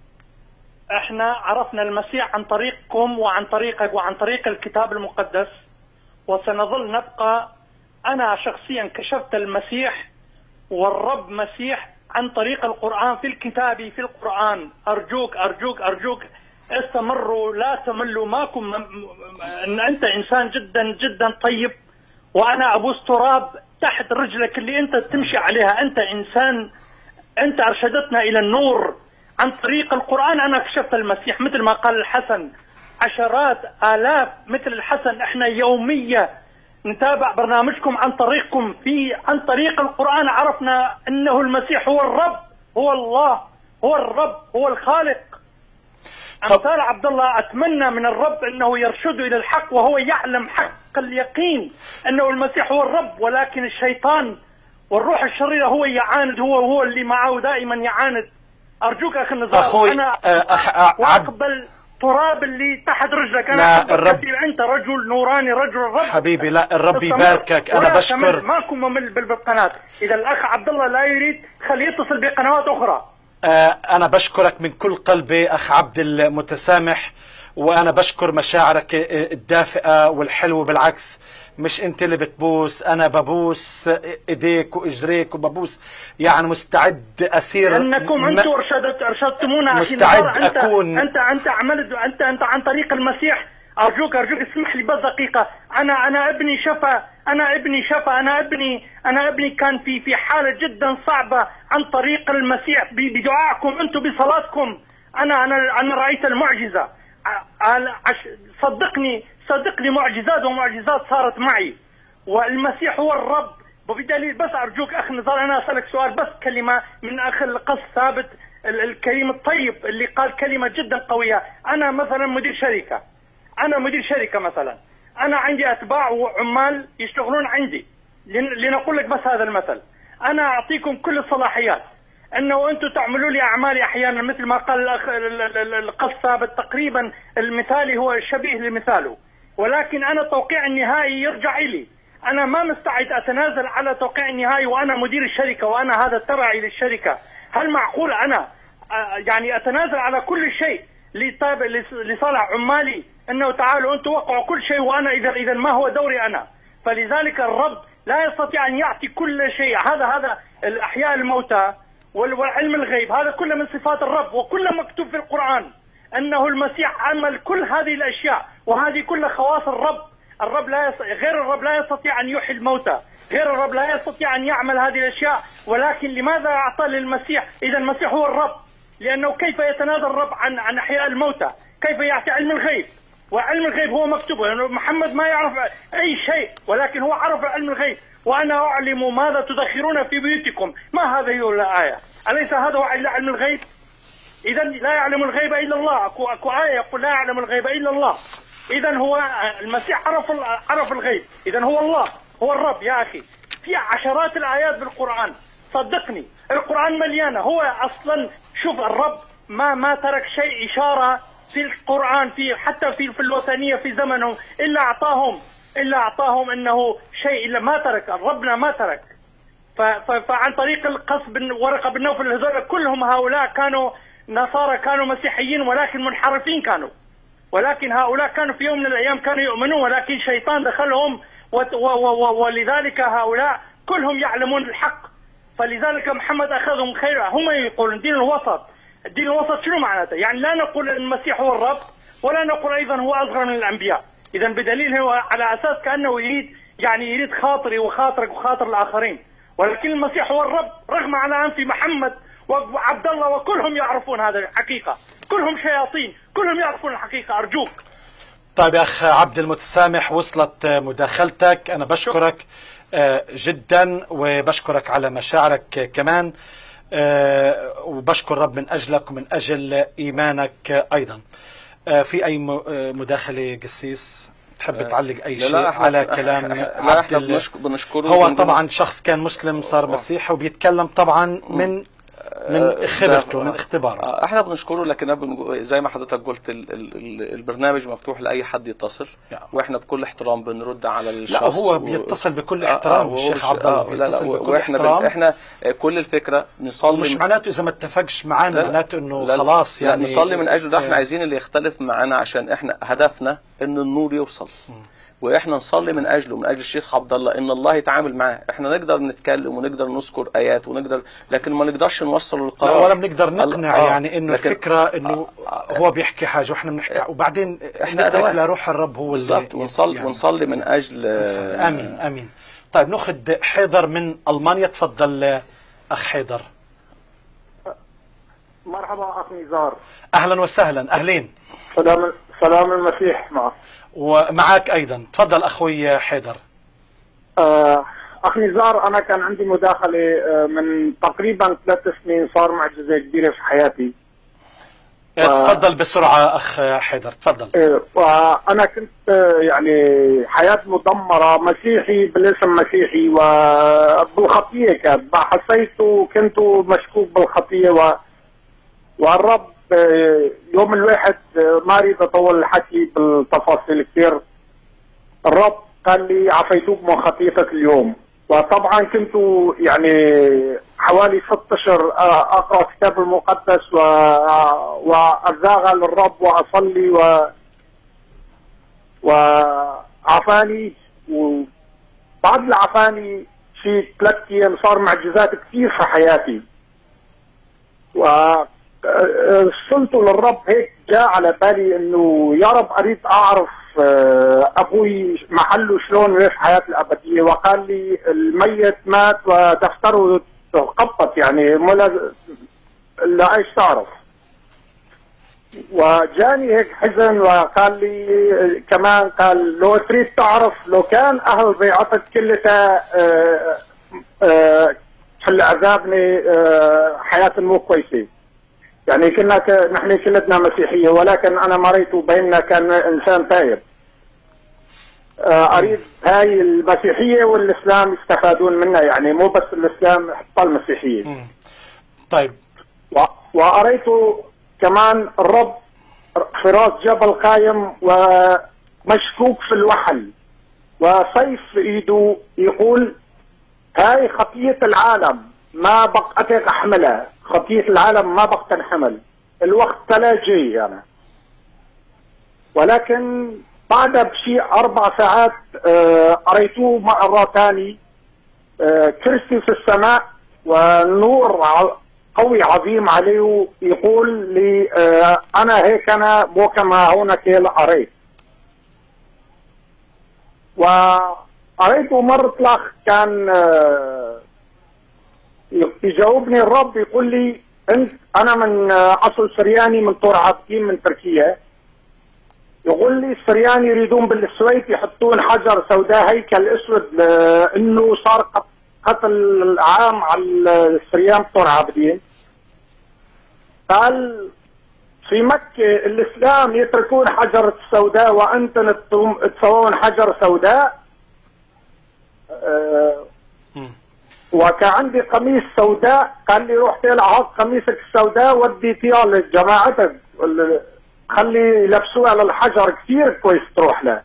احنا عرفنا المسيح عن طريقكم وعن طريقك وعن طريق الكتاب المقدس وسنظل نبقى انا شخصيا كشفت المسيح والرب مسيح عن طريق القرآن في الكتاب في القرآن أرجوك أرجوك أرجوك استمروا لا تملوا ماكم م- م- ان انت انسان جدا جدا طيب وانا ابوس تراب تحت رجلك اللي انت تمشي عليها انت انسان انت ارشدتنا الى النور عن طريق القران انا كشفت المسيح مثل ما قال الحسن عشرات الاف مثل الحسن احنا يوميا نتابع برنامجكم عن طريقكم في عن طريق القران عرفنا انه المسيح هو الرب هو الله هو الرب هو الخالق طب- امثال عبد الله اتمنى من الرب انه يرشده الى الحق وهو يعلم حق اليقين انه المسيح هو الرب ولكن الشيطان والروح الشريره هو يعاند هو هو اللي معه دائما يعاند ارجوك اخي النزار أخوي، انا آه، أخ- آه، عبد- واقبل تراب اللي تحت رجلك انا لا، أحبك الرب- كثير. انت رجل نوراني رجل الرب حبيبي لا الرب استمر. يباركك انا ولا بشكر تمل. ماكو ممل بال- بالقناه اذا الاخ عبد الله لا يريد خليه يتصل بقنوات اخرى آه، أنا بشكرك من كل قلبي أخ عبد المتسامح وأنا بشكر مشاعرك آه، الدافئة والحلوة بالعكس مش أنت اللي بتبوس أنا ببوس إيديك وإجريك وببوس يعني مستعد أسير انكم م- انتم ارشدت ارشدتمونا اخي مستعد نزار. انت أكون- انت انت عملت انت انت عن طريق المسيح ارجوك ارجوك اسمح لي بس دقيقه انا انا ابني شفى انا ابني شفى انا ابني انا ابني كان في في حاله جدا صعبه عن طريق المسيح ب- بدعائكم انتم بصلاتكم انا انا انا رايت المعجزه ع- على- عش- صدقني صدقني معجزات ومعجزات صارت معي والمسيح هو الرب وبدليل بس ارجوك اخ نزار انا اسالك سؤال بس كلمه من اخ القس ثابت ال- الكريم الطيب اللي قال كلمه جدا قويه انا مثلا مدير شركه انا مدير شركه مثلا انا عندي اتباع وعمال يشتغلون عندي لن- لنقول لك بس هذا المثل انا اعطيكم كل الصلاحيات انه انتم تعملوا لي اعمالي احيانا مثل ما قال الاخ ال- ال- ال- القس ثابت تقريبا المثالي هو شبيه لمثاله ولكن انا توقيع النهائي يرجع الي انا ما مستعد اتنازل على توقيع النهائي وانا مدير الشركه وانا هذا تبعي للشركه هل معقول انا آه، يعني اتنازل على كل شيء لطاب- لص- لصالح عمالي انه تعالوا انتم وقعوا كل شيء وانا اذا اذا ما هو دوري انا فلذلك الرب لا يستطيع ان يعطي كل شيء هذا هذا الاحياء الموتى وال- والعلم الغيب هذا كله من صفات الرب وكله مكتوب في القران انه المسيح عمل كل هذه الاشياء وهذه كلها خواص الرب الرب لا يس... غير الرب لا يستطيع ان يحيي الموتى غير الرب لا يستطيع ان يعمل هذه الاشياء ولكن لماذا اعطى للمسيح اذا المسيح هو الرب لانه كيف يتنازل الرب عن عن احياء الموتى كيف يعطي علم الغيب وعلم الغيب هو مكتوب لأنه محمد ما يعرف اي شيء ولكن هو عرف علم الغيب وانا اعلم ماذا تدخرون في بيوتكم ما هذه هي الايه اليس هذا هو علم الغيب اذا لا يعلم الغيب الا الله اكو اكو ايه يقول لا يعلم الغيب الا الله اذا هو المسيح عرف ال- عرف الغيب اذا هو الله هو الرب يا اخي في عشرات الايات بالقران صدقني القران مليانه هو اصلا شوف الرب ما ما ترك شيء اشاره في القران في حتى في في الوثنيه في زمنهم الا اعطاهم الا اعطاهم انه شيء الا ما ترك ربنا ما ترك ف- ف- فعن طريق القص بن ورقه بن نوفل هذول كلهم هؤلاء كانوا نصارى كانوا مسيحيين ولكن منحرفين كانوا ولكن هؤلاء كانوا في يوم من الايام كانوا يؤمنون ولكن شيطان دخلهم وت- و- و- و- ولذلك هؤلاء كلهم يعلمون الحق فلذلك محمد اخذهم خيرا هم يقولون دين الوسط الدين الوسط شنو معناته؟ يعني لا نقول ان المسيح هو الرب ولا نقول ايضا هو اصغر من الانبياء اذا بدليل هو على اساس كانه يريد يعني يريد خاطري وخاطرك وخاطر الاخرين ولكن المسيح هو الرب رغم على انف محمد وعبد الله وكلهم يعرفون هذا الحقيقه كلهم شياطين كلهم يعرفون الحقيقه ارجوك طيب يا اخ عبد المتسامح وصلت مداخلتك انا بشكرك آه، جدا وبشكرك على مشاعرك كمان آه، وبشكر رب من اجلك ومن اجل ايمانك ايضا آه، في اي م- آه، مداخله قسيس تحب آه، تعلق اي لا، شيء لا، إحنا- على إحنا- كلام إحنا- لا احنا عبد ال- بنشك- بنشكره هو وبنقول- طبعا شخص كان مسلم صار آه. مسيحي وبيتكلم طبعا من من آه، خبرته ده- من اختباره آه، احنا بنشكره لكن بنقو- زي ما حضرتك قلت ال ال ال البرنامج مفتوح لاي حد يتصل نعم. واحنا بكل احترام بنرد على الشخص لا هو و- بيتصل بكل آه، احترام آه، وهو الشيخ مش- عبد الله آه، لا لا بيتصل بكل واحنا احترام بن- احنا آه، كل الفكره نصلي مش من- معناته اذا ما اتفقش معانا لا، لا. معناته انه لا، لا. خلاص لا، يعني نصلي من اجل ده احنا آه، عايزين اللي يختلف معانا عشان احنا هدفنا ان النور يوصل واحنا نصلي من اجله من اجل الشيخ عبد الله ان الله يتعامل معاه احنا نقدر نتكلم ونقدر نذكر ايات ونقدر لكن ما نقدرش نوصل لا للقرار ولا بنقدر نقنع آه، يعني انه لكن- الفكره انه آه، هو بيحكي حاجه واحنا بنحكي وبعدين إحنا نترك أدوات. لروح الرب هو اللي بالظبط ونصلي يعني ونصلي من اجل آه، امين امين طيب ناخذ حيدر من المانيا تفضل آه، اخ حيدر مرحبا اخ نزار اهلا وسهلا اهلين سلام سلام المسيح معك ومعك ايضا تفضل اخوي حيدر آه، اخ نزار انا كان عندي مداخله آه، من تقريبا ثلاث سنين صار معجزه كبيره في حياتي آه، آه. تفضل بسرعه اخ حيدر تفضل آه، وانا كنت آه، يعني حياتي مدمره مسيحي بالاسم مسيحي وبالخطيه كان ما حسيت كنت مشكوك بالخطيه و والرب آه، يوم الواحد آه، ما اريد اطول الحكي بالتفاصيل كثير الرب قال لي عفيتوك من خطيتك اليوم وطبعا كنت يعني حوالي ست اشهر آه، اقرا الكتاب المقدس و واتزاغى للرب واصلي و وعفاني وبعد العفاني شي ثلاث ايام صار معجزات كثير في حياتي و وصلت للرب هيك جاء على بالي انه يا رب اريد اعرف آه، ابوي محله شلون في حياته الابديه وقال لي الميت مات ودفتره تقبط يعني مو لاز- لا ايش تعرف وجاني هيك حزن وقال لي كمان قال لو تريد تعرف لو كان اهل ضيعتك كلها آه، آه، حل عذابني آه، حياه مو كويسه يعني كنا ك... نحن كلتنا مسيحيه ولكن انا مريت بيننا كان انسان تايب آه، اريد هاي المسيحيه والاسلام يستفادون منها يعني مو بس الاسلام حتى المسيحيه مم. طيب و... واريت كمان الرب في راس جبل قايم ومشكوك في الوحل وسيف في ايده يقول هاي خطية العالم ما بقتك احملها خطية العالم ما بقت تنحمل الوقت تلا جاي يعني ولكن بعدها بشيء اربع ساعات آه، قريتوه مرة ثاني آه، كرسي في السماء ونور ع- قوي عظيم عليه يقول لي آه، انا هيك انا مو كما هونك قريت وقريته مرة الاخ كان آه، يجاوبني الرب يقول لي انت انا من آه، اصل سرياني من طور عابدين من تركيا يقول لي السريان يريدون بالسويد يحطون حجر سوداء هيكل اسود لانه صار قت- قتل العام على السريان بطور عابدين قال في مكة الإسلام يتركون حجر السوداء وأنتم تتم- تسوون حجر سوداء آه، مم. وكان عندي قميص سوداء قال لي روح تقلع هات قميصك السوداء ودي فيها لجماعتك ال- خلي يلبسوه على الحجر كثير كويس تروح له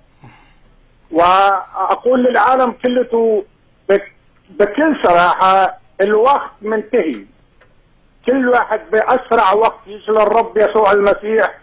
واقول للعالم كلته بك- بكل صراحه الوقت منتهي كل واحد باسرع وقت يجي للرب يسوع المسيح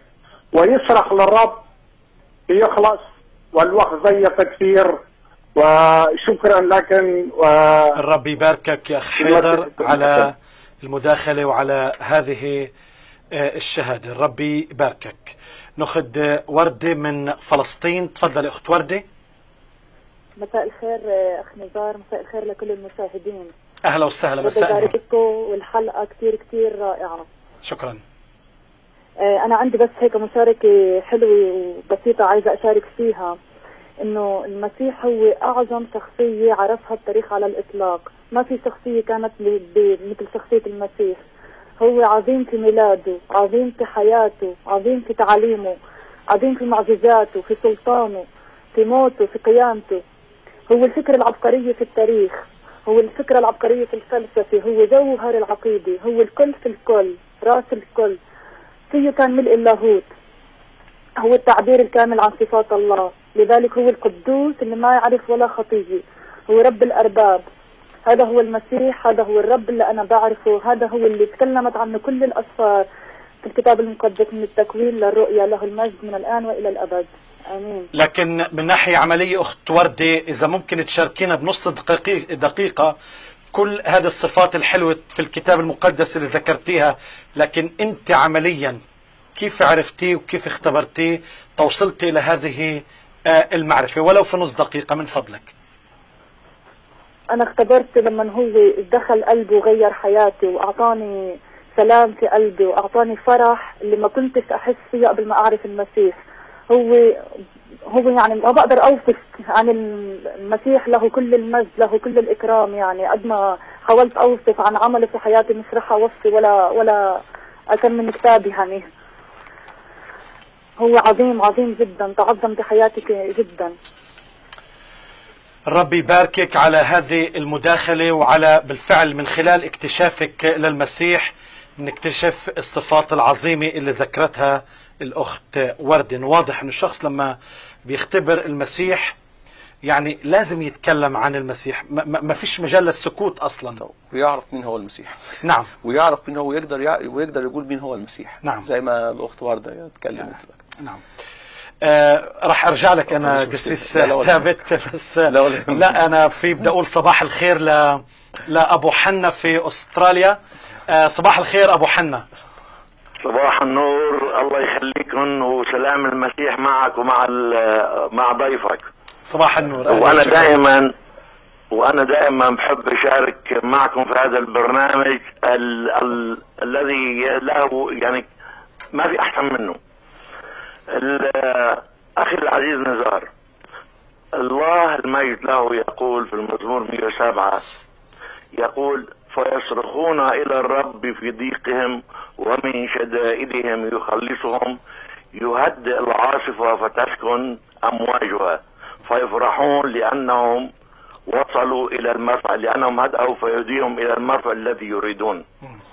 ويصرخ للرب يخلص والوقت ضيق كثير وشكرا لكن و... الرب يباركك يا أخ حيدر على المداخلة وعلى هذه آه، الشهادة الرب يباركك ناخذ آه، وردة من فلسطين تفضل أخت وردة مساء الخير آه، اخ نزار مساء الخير لكل المشاهدين أهلا وسهلا بدي مساء النور. ابارككم والحلقه كثير كثير رائعه شكرا آه، انا عندي بس هيك مشاركه حلوه وبسيطه عايزه اشارك فيها انه المسيح هو اعظم شخصيه عرفها التاريخ على الاطلاق ما في شخصيه كانت ب- ب- مثل شخصيه المسيح هو عظيم في ميلاده عظيم في حياته عظيم في تعاليمه عظيم في معجزاته في سلطانه في موته في قيامته هو الفكرة العبقرية في التاريخ هو الفكرة العبقرية في الفلسفة هو جوهر العقيدة هو الكل في الكل راس الكل فيه كان ملء اللاهوت هو التعبير الكامل عن صفات الله لذلك هو القدوس اللي ما يعرف ولا خطية هو رب الأرباب هذا هو المسيح هذا هو الرب اللي أنا بعرفه هذا هو اللي تكلمت عنه كل الأسفار في الكتاب المقدس من التكوين للرؤيا له المجد من الآن وإلى الأبد آمين لكن من ناحية عملية أخت وردة إذا ممكن تشاركينا بنص دقيقة, دقيقة كل هذه الصفات الحلوة في الكتاب المقدس اللي ذكرتيها لكن أنت عمليا كيف عرفتيه وكيف اختبرتيه توصلتي إلى هذه آه، المعرفة ولو في نص دقيقة من فضلك انا اختبرت لما هو دخل قلبي وغير حياتي واعطاني سلام في قلبي واعطاني فرح اللي ما كنتش احس فيه قبل ما اعرف المسيح هو هو يعني ما بقدر اوصف عن المسيح له كل المجد له كل الاكرام يعني قد ما حاولت اوصف عن عمله في حياتي مش رح اوصي ولا ولا اكم من كتاب يعني هو عظيم عظيم جدا تعظم في حياتي جدا الرب يباركك على هذه المداخلة وعلى بالفعل من خلال اكتشافك للمسيح نكتشف الصفات العظيمة اللي ذكرتها الأخت وردن واضح أن الشخص لما بيختبر المسيح يعني لازم يتكلم عن المسيح ما- ما ما فيش مجال للسكوت أصلا ويعرف مين هو المسيح نعم ويعرف مين هو يقدر يع... ويقدر يقول مين هو المسيح نعم. زي ما الاخت ورده اتكلمت نعم آه راح ارجع لك انا مش مشكلة. قسيس لا، لا ولا- ثابت بس لا ولا- لا انا في بدي اقول صباح الخير ل لابو حنا في استراليا آه صباح الخير ابو حنا صباح النور الله يخليكم وسلام المسيح معك ومع ال- مع ضيفك صباح النور أهلا وانا وسهلا. دائما وانا دائما بحب اشارك معكم في هذا البرنامج ال ال الذي له يعني ما في احسن منه ال- اخي العزيز نزار الله المجد له يقول في المزمور 107 يقول فيصرخون الى الرب في ضيقهم ومن شدائدهم يخلصهم يهدئ العاصفه فتسكن امواجها فيفرحون لانهم وصلوا الى المرفأ لانهم هدأوا فيهديهم الى المرفأ الذي يريدون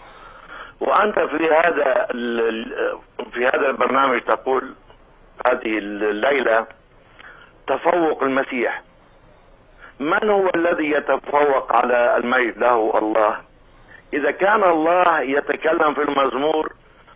وانت في هذا ال- ال- في هذا البرنامج تقول هذه الليله تفوق المسيح من هو الذي يتفوق على المجد له الله اذا كان الله يتكلم في المزمور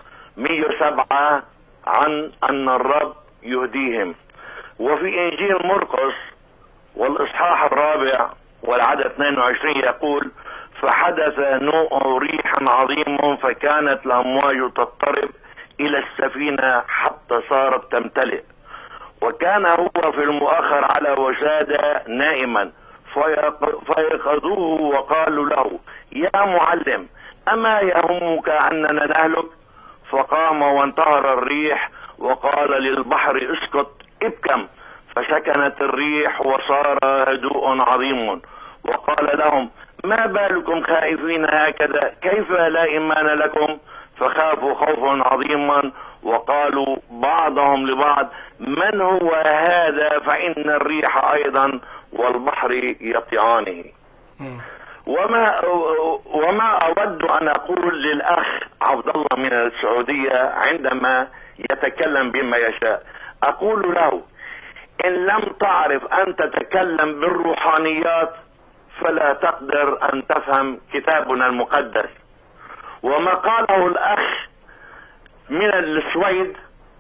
107 عن ان الرب يهديهم وفي انجيل مرقس والاصحاح الرابع والعدد 22 يقول فحدث نوء ريح عظيم فكانت الامواج تضطرب الى السفينه حتى صارت تمتلئ وكان هو في المؤخر على وسادة نائما فيق- فيقظوه وقالوا له يا معلم أما يهمك أننا نهلك فقام وانتهر الريح وقال للبحر اسكت ابكم فسكنت الريح وصار هدوء عظيم وقال لهم ما بالكم خائفين هكذا كيف لا إيمان لكم فخافوا خوفا عظيما وقالوا بعضهم لبعض من هو هذا فإن الريح أيضا والبحر يطيعانه مم. وما وما اود ان اقول للاخ عبد الله من السعوديه عندما يتكلم بما يشاء اقول له ان لم تعرف ان تتكلم بالروحانيات فلا تقدر ان تفهم كتابنا المقدس وما قاله الاخ من السويد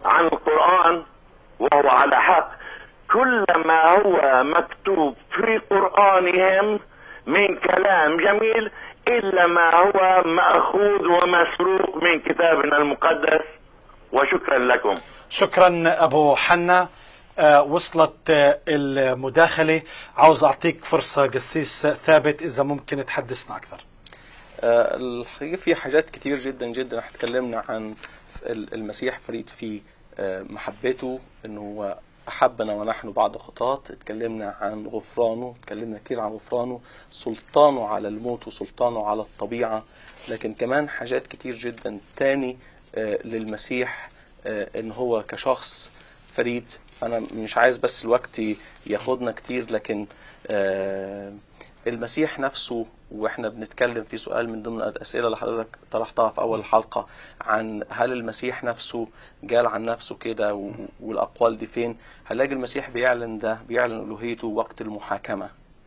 عن القرآن وهو على حق كل ما هو مكتوب في قرآنهم من كلام جميل إلا ما هو مأخوذ ومسروق من كتابنا المقدس وشكرا لكم شكرا ابو حنا آه، وصلت آه، المداخلة عاوز اعطيك فرصة قسيس ثابت اذا ممكن تحدثنا اكثر آه، الحقيقة في حاجات كتير جدا جدا احنا اتكلمنا عن ال- المسيح فريد في آه، محبته انه هو احبنا ونحن بعد خطاة اتكلمنا عن غفرانه اتكلمنا كتير عن غفرانه سلطانه على الموت وسلطانه على الطبيعة لكن كمان حاجات كتير جدا تاني آه، للمسيح آه، ان هو كشخص فريد انا مش عايز بس الوقت ياخدنا كتير لكن آه، المسيح نفسه واحنا بنتكلم في سؤال من ضمن الاسئله اللي حضرتك طرحتها في اول الحلقه عن هل المسيح نفسه قال عن نفسه كده و- والاقوال دي فين هنلاقي المسيح بيعلن ده بيعلن الوهيته وقت المحاكمه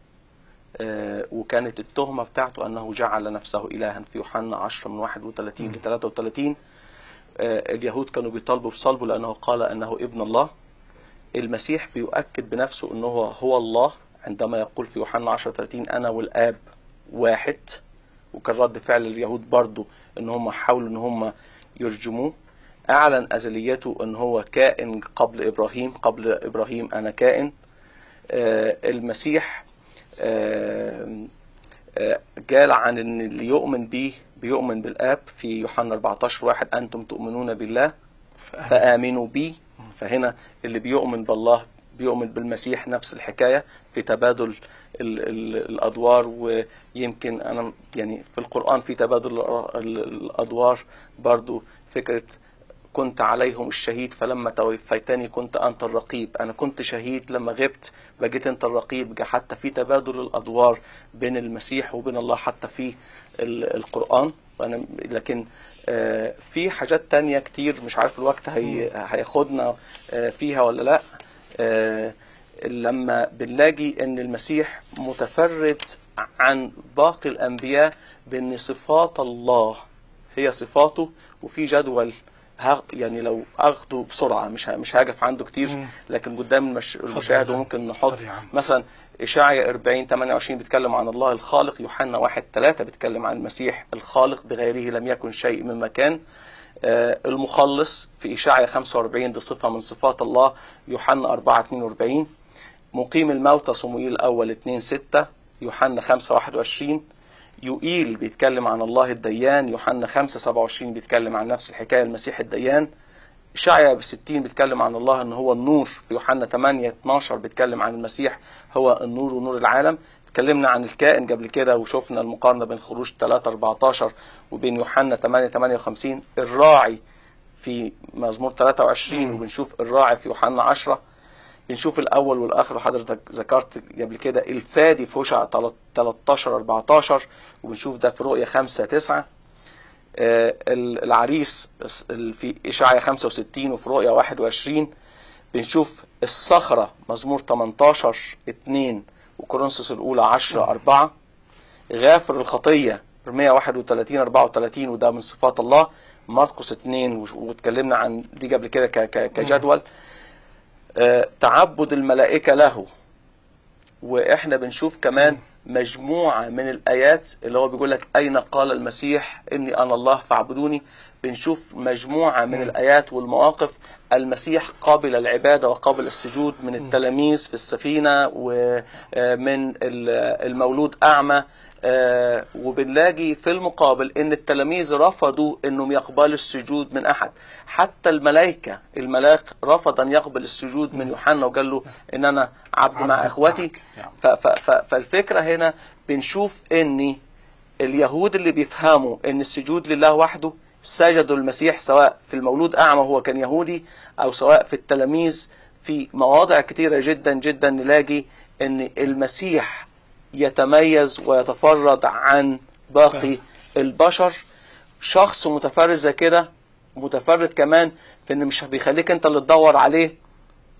آه، وكانت التهمه بتاعته انه جعل نفسه الها في يوحنا 10 من 31 ل 33 آه، اليهود كانوا بيطالبوا بصلبه لانه قال انه ابن الله المسيح بيؤكد بنفسه انه هو هو الله عندما يقول في يوحنا 10 30 انا والاب واحد وكان رد فعل اليهود برضو ان هم حاولوا ان هم يرجموه اعلن ازليته ان هو كائن قبل ابراهيم قبل ابراهيم انا كائن آه، المسيح آه، آه، قال عن ان اللي يؤمن به بيؤمن بالاب في يوحنا 14 واحد انتم تؤمنون بالله فامنوا بي فهنا اللي بيؤمن بالله بيؤمن بالمسيح نفس الحكايه في تبادل ال ال الادوار ويمكن انا يعني في القران في تبادل ال- ال- الادوار برضو فكره كنت عليهم الشهيد فلما توفيتني كنت انت الرقيب انا كنت شهيد لما غبت بقيت انت الرقيب جا حتى في تبادل الادوار بين المسيح وبين الله حتى في ال- القران أنا لكن آه، في حاجات تانية كتير مش عارف الوقت هي هياخدنا آه، فيها ولا لا آه، لما بنلاقي ان المسيح متفرد عن باقي الانبياء بان صفات الله هي صفاته وفي جدول ها- يعني لو اخده بسرعه مش ه- مش هاجف عنده كتير مم. لكن قدام المش... المشاهد وممكن نحط سريعاً. مثلا إشاعية 40 28 بيتكلم عن الله الخالق يوحنا 1 3 بيتكلم عن المسيح الخالق بغيره لم يكن شيء مما كان آه، المخلص في إشاعية 45 دي صفة من صفات الله يوحنا 4 42 مقيم الموتى صموئيل الأول 2 6 يوحنا 5 21 يوئيل بيتكلم عن الله الديان يوحنا 5 27 بيتكلم عن نفس الحكاية المسيح الديان إشعيا 60 بيتكلم عن الله ان هو النور في يوحنا 8 12 بيتكلم عن المسيح هو النور ونور العالم اتكلمنا عن الكائن قبل كده وشفنا المقارنة بين خروج 3 14 وبين يوحنا 8 58 الراعي في مزمور 23 وبنشوف الراعي في يوحنا 10 بنشوف الاول والاخر وحضرتك ذكرت قبل كده الفادي في هوشع 13 14 وبنشوف ده في رؤية 5 9 آه، العريس في إشعيا 65 وفي رؤيا 21 بنشوف الصخرة مزمور 18 2 وكورنثوس الأولى 10 4 غافر الخطية 131 34 وده من صفات الله مرقس 2 وش- واتكلمنا عن دي قبل كده ك- ك- كجدول آه، تعبد الملائكة له واحنا بنشوف كمان مجموعة من الآيات اللي هو بيقول لك أين قال المسيح إني أنا الله فاعبدوني بنشوف مجموعة من الآيات والمواقف المسيح قابل العبادة وقابل السجود من التلاميذ في السفينة ومن المولود أعمى آه، وبنلاقي في المقابل ان التلاميذ رفضوا انهم يقبلوا السجود من احد حتى الملائكه الملاك رفض ان يقبل السجود من يوحنا وقال له ان انا عبد مع عبد اخوتي معك. نعم. ف- ف- ف- فالفكره هنا بنشوف ان اليهود اللي بيفهموا ان السجود لله وحده سجدوا المسيح سواء في المولود اعمى هو كان يهودي او سواء في التلاميذ في مواضع كتيره جدا جدا نلاقي ان المسيح يتميز ويتفرد عن باقي البشر شخص متفرد زي كده متفرد كمان في ان مش بيخليك انت اللي تدور عليه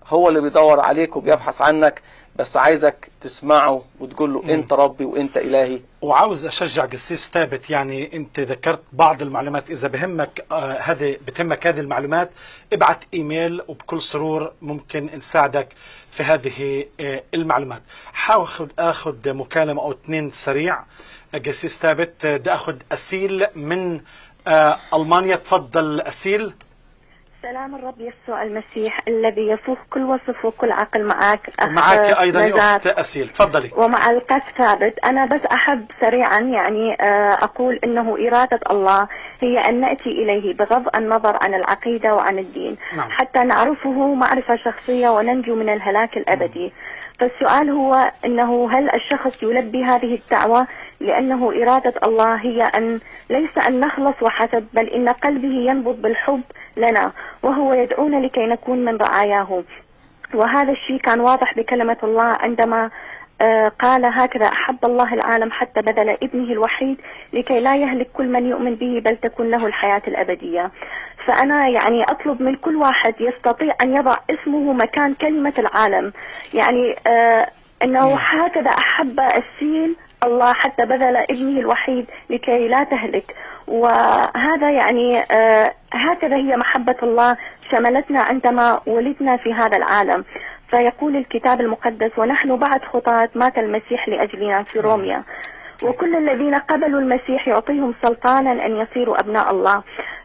هو اللي بيدور عليك وبيبحث عنك بس عايزك تسمعه وتقول له مم. انت ربي وانت الهي وعاوز اشجع قسيس ثابت يعني انت ذكرت بعض المعلومات اذا بهمك آه هذه بتهمك هذه المعلومات ابعت ايميل وبكل سرور ممكن نساعدك في هذه آه المعلومات حاخذ اخذ مكالمه او اثنين سريع آه، قسيس ثابت آه، بدي اخذ اسيل من آه المانيا تفضل اسيل سلام الرب يسوع المسيح الذي يفوق كل وصف وكل عقل معك أخ معك ايضا يا نزار. اخت اسيل تفضلي ومع القس ثابت أنا بس أحب سريعا يعني آه، أقول أنه إرادة الله هي أن نأتي إليه بغض النظر عن العقيدة وعن الدين نعم. حتى نعرفه معرفة شخصية وننجو من الهلاك الأبدي فالسؤال هو أنه هل الشخص يلبي هذه الدعوة لأنه إرادة الله هي أن ليس أن نخلص وحسب بل إن قلبه ينبض بالحب لنا وهو يدعونا لكي نكون من رعاياه وهذا الشيء كان واضح بكلمة الله عندما آه، قال هكذا أحب الله العالم حتى بذل ابنه الوحيد لكي لا يهلك كل من يؤمن به بل تكون له الحياة الأبدية فأنا يعني أطلب من كل واحد يستطيع أن يضع اسمه مكان كلمة العالم يعني آه أنه هكذا أحب السين الله حتى بذل ابنه الوحيد لكي لا تهلك وهذا يعني آه هكذا هي محبة الله شملتنا عندما ولدنا في هذا العالم فيقول الكتاب المقدس ونحن بعد خطاة مات المسيح لأجلنا في روميا وكل الذين قبلوا المسيح يعطيهم سلطانا أن يصيروا أبناء الله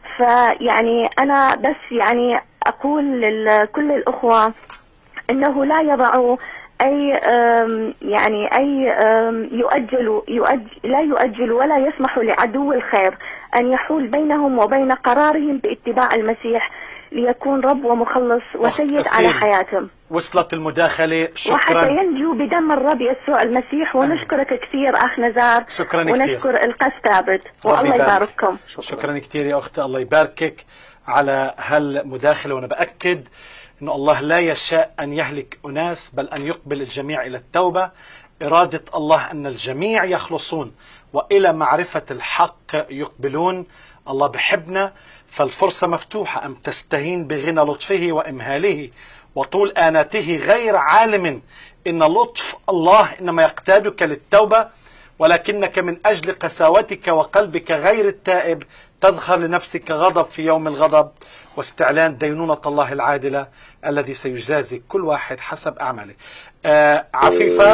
فيعني أنا بس يعني أقول لكل الأخوة أنه لا يضعوا أي أم، يعني أي أم، يؤجل يؤجل لا يؤجل ولا يسمح لعدو الخير أن يحول بينهم وبين قرارهم باتباع المسيح ليكون رب ومخلص وسيد على أسيل. حياتهم وصلت المداخله وحتى شكرا ينجو بدم الرب يسوع المسيح ونشكرك كثير أخ نزار شكرا كثير. ونشكر القس ثابت ربي والله يبارك. يبارككم شكرا كثير يا اختي الله يباركك على هالمداخله وانا باكد انه الله لا يشاء ان يهلك اناس بل ان يقبل الجميع الى التوبه اراده الله ان الجميع يخلصون والى معرفه الحق يقبلون الله بحبنا فالفرصه مفتوحه ام تستهين بغنى لطفه وامهاله وطول اناته غير عالم ان لطف الله انما يقتادك للتوبه ولكنك من أجل قساوتك وقلبك غير التائب تدخر لنفسك غضب في يوم الغضب واستعلان دينونة الله العادلة الذي سيجازي كل واحد حسب أعماله آه عفيفة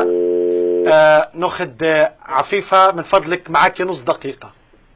آه ناخذ آه، عفيفة من فضلك معك نص دقيقة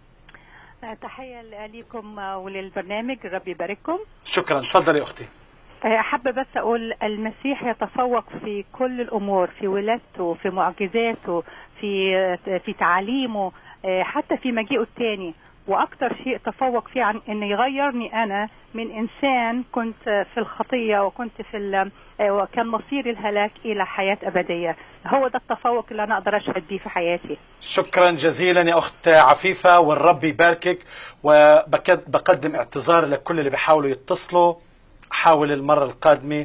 تحية لكم وللبرنامج رب يبارككم شكرا تفضلي يا أختي حابة بس أقول المسيح يتفوق في كل الأمور في ولادته في معجزاته في في تعاليمه حتى في مجيئه الثاني واكتر شيء تفوق فيه عن ان يغيرني انا من انسان كنت في الخطيه وكنت في ال- وكان مصيري الهلاك الى حياه ابديه هو ده التفوق اللي انا اقدر اشهد بيه في حياتي شكرا جزيلا يا أخت عفيفة والرب يباركك وبقدم اعتذار لكل اللي بيحاولوا يتصلوا حاول المرة القادمة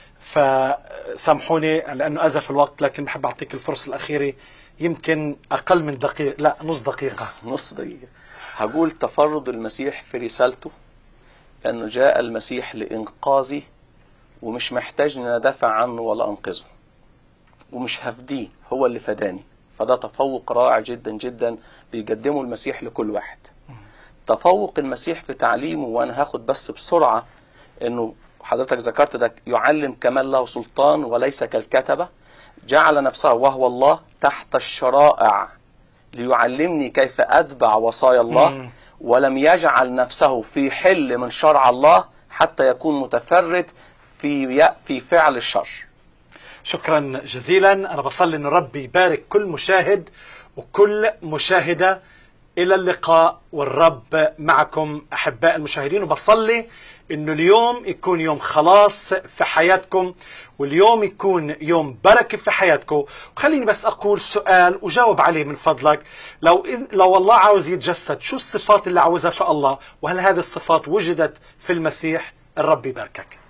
فسامحوني لأنه أزف الوقت لكن بحب أعطيك الفرصة الأخيرة يمكن أقل من دقيقة لا نص دقيقة نص دقيقة هقول تفرد المسيح في رسالته أنه جاء المسيح لإنقاذي ومش محتاج إن أنا أدافع عنه ولا أنقذه ومش هفديه هو اللي فداني فده تفوق رائع جدا جدا بيقدمه المسيح لكل واحد تفوق المسيح في تعليمه وأنا هاخد بس بسرعة إنه حضرتك ذكرت ده يعلم كمان له سلطان وليس كالكتبة جعل نفسه وهو الله تحت الشرائع ليعلمني كيف أتبع وصايا الله مم. ولم يجعل نفسه في حل من شرع الله حتى يكون متفرد في في فعل الشر شكرا جزيلا أنا بصلي أن ربي يبارك كل مشاهد وكل مشاهدة إلى اللقاء والرب معكم أحباء المشاهدين وبصلي أنه اليوم يكون يوم خلاص في حياتكم واليوم يكون يوم بركة في حياتكم وخليني بس أقول سؤال وجاوب عليه من فضلك لو إذ لو الله عاوز يتجسد شو الصفات اللي عاوزها في الله وهل هذه الصفات وجدت في المسيح الرب يباركك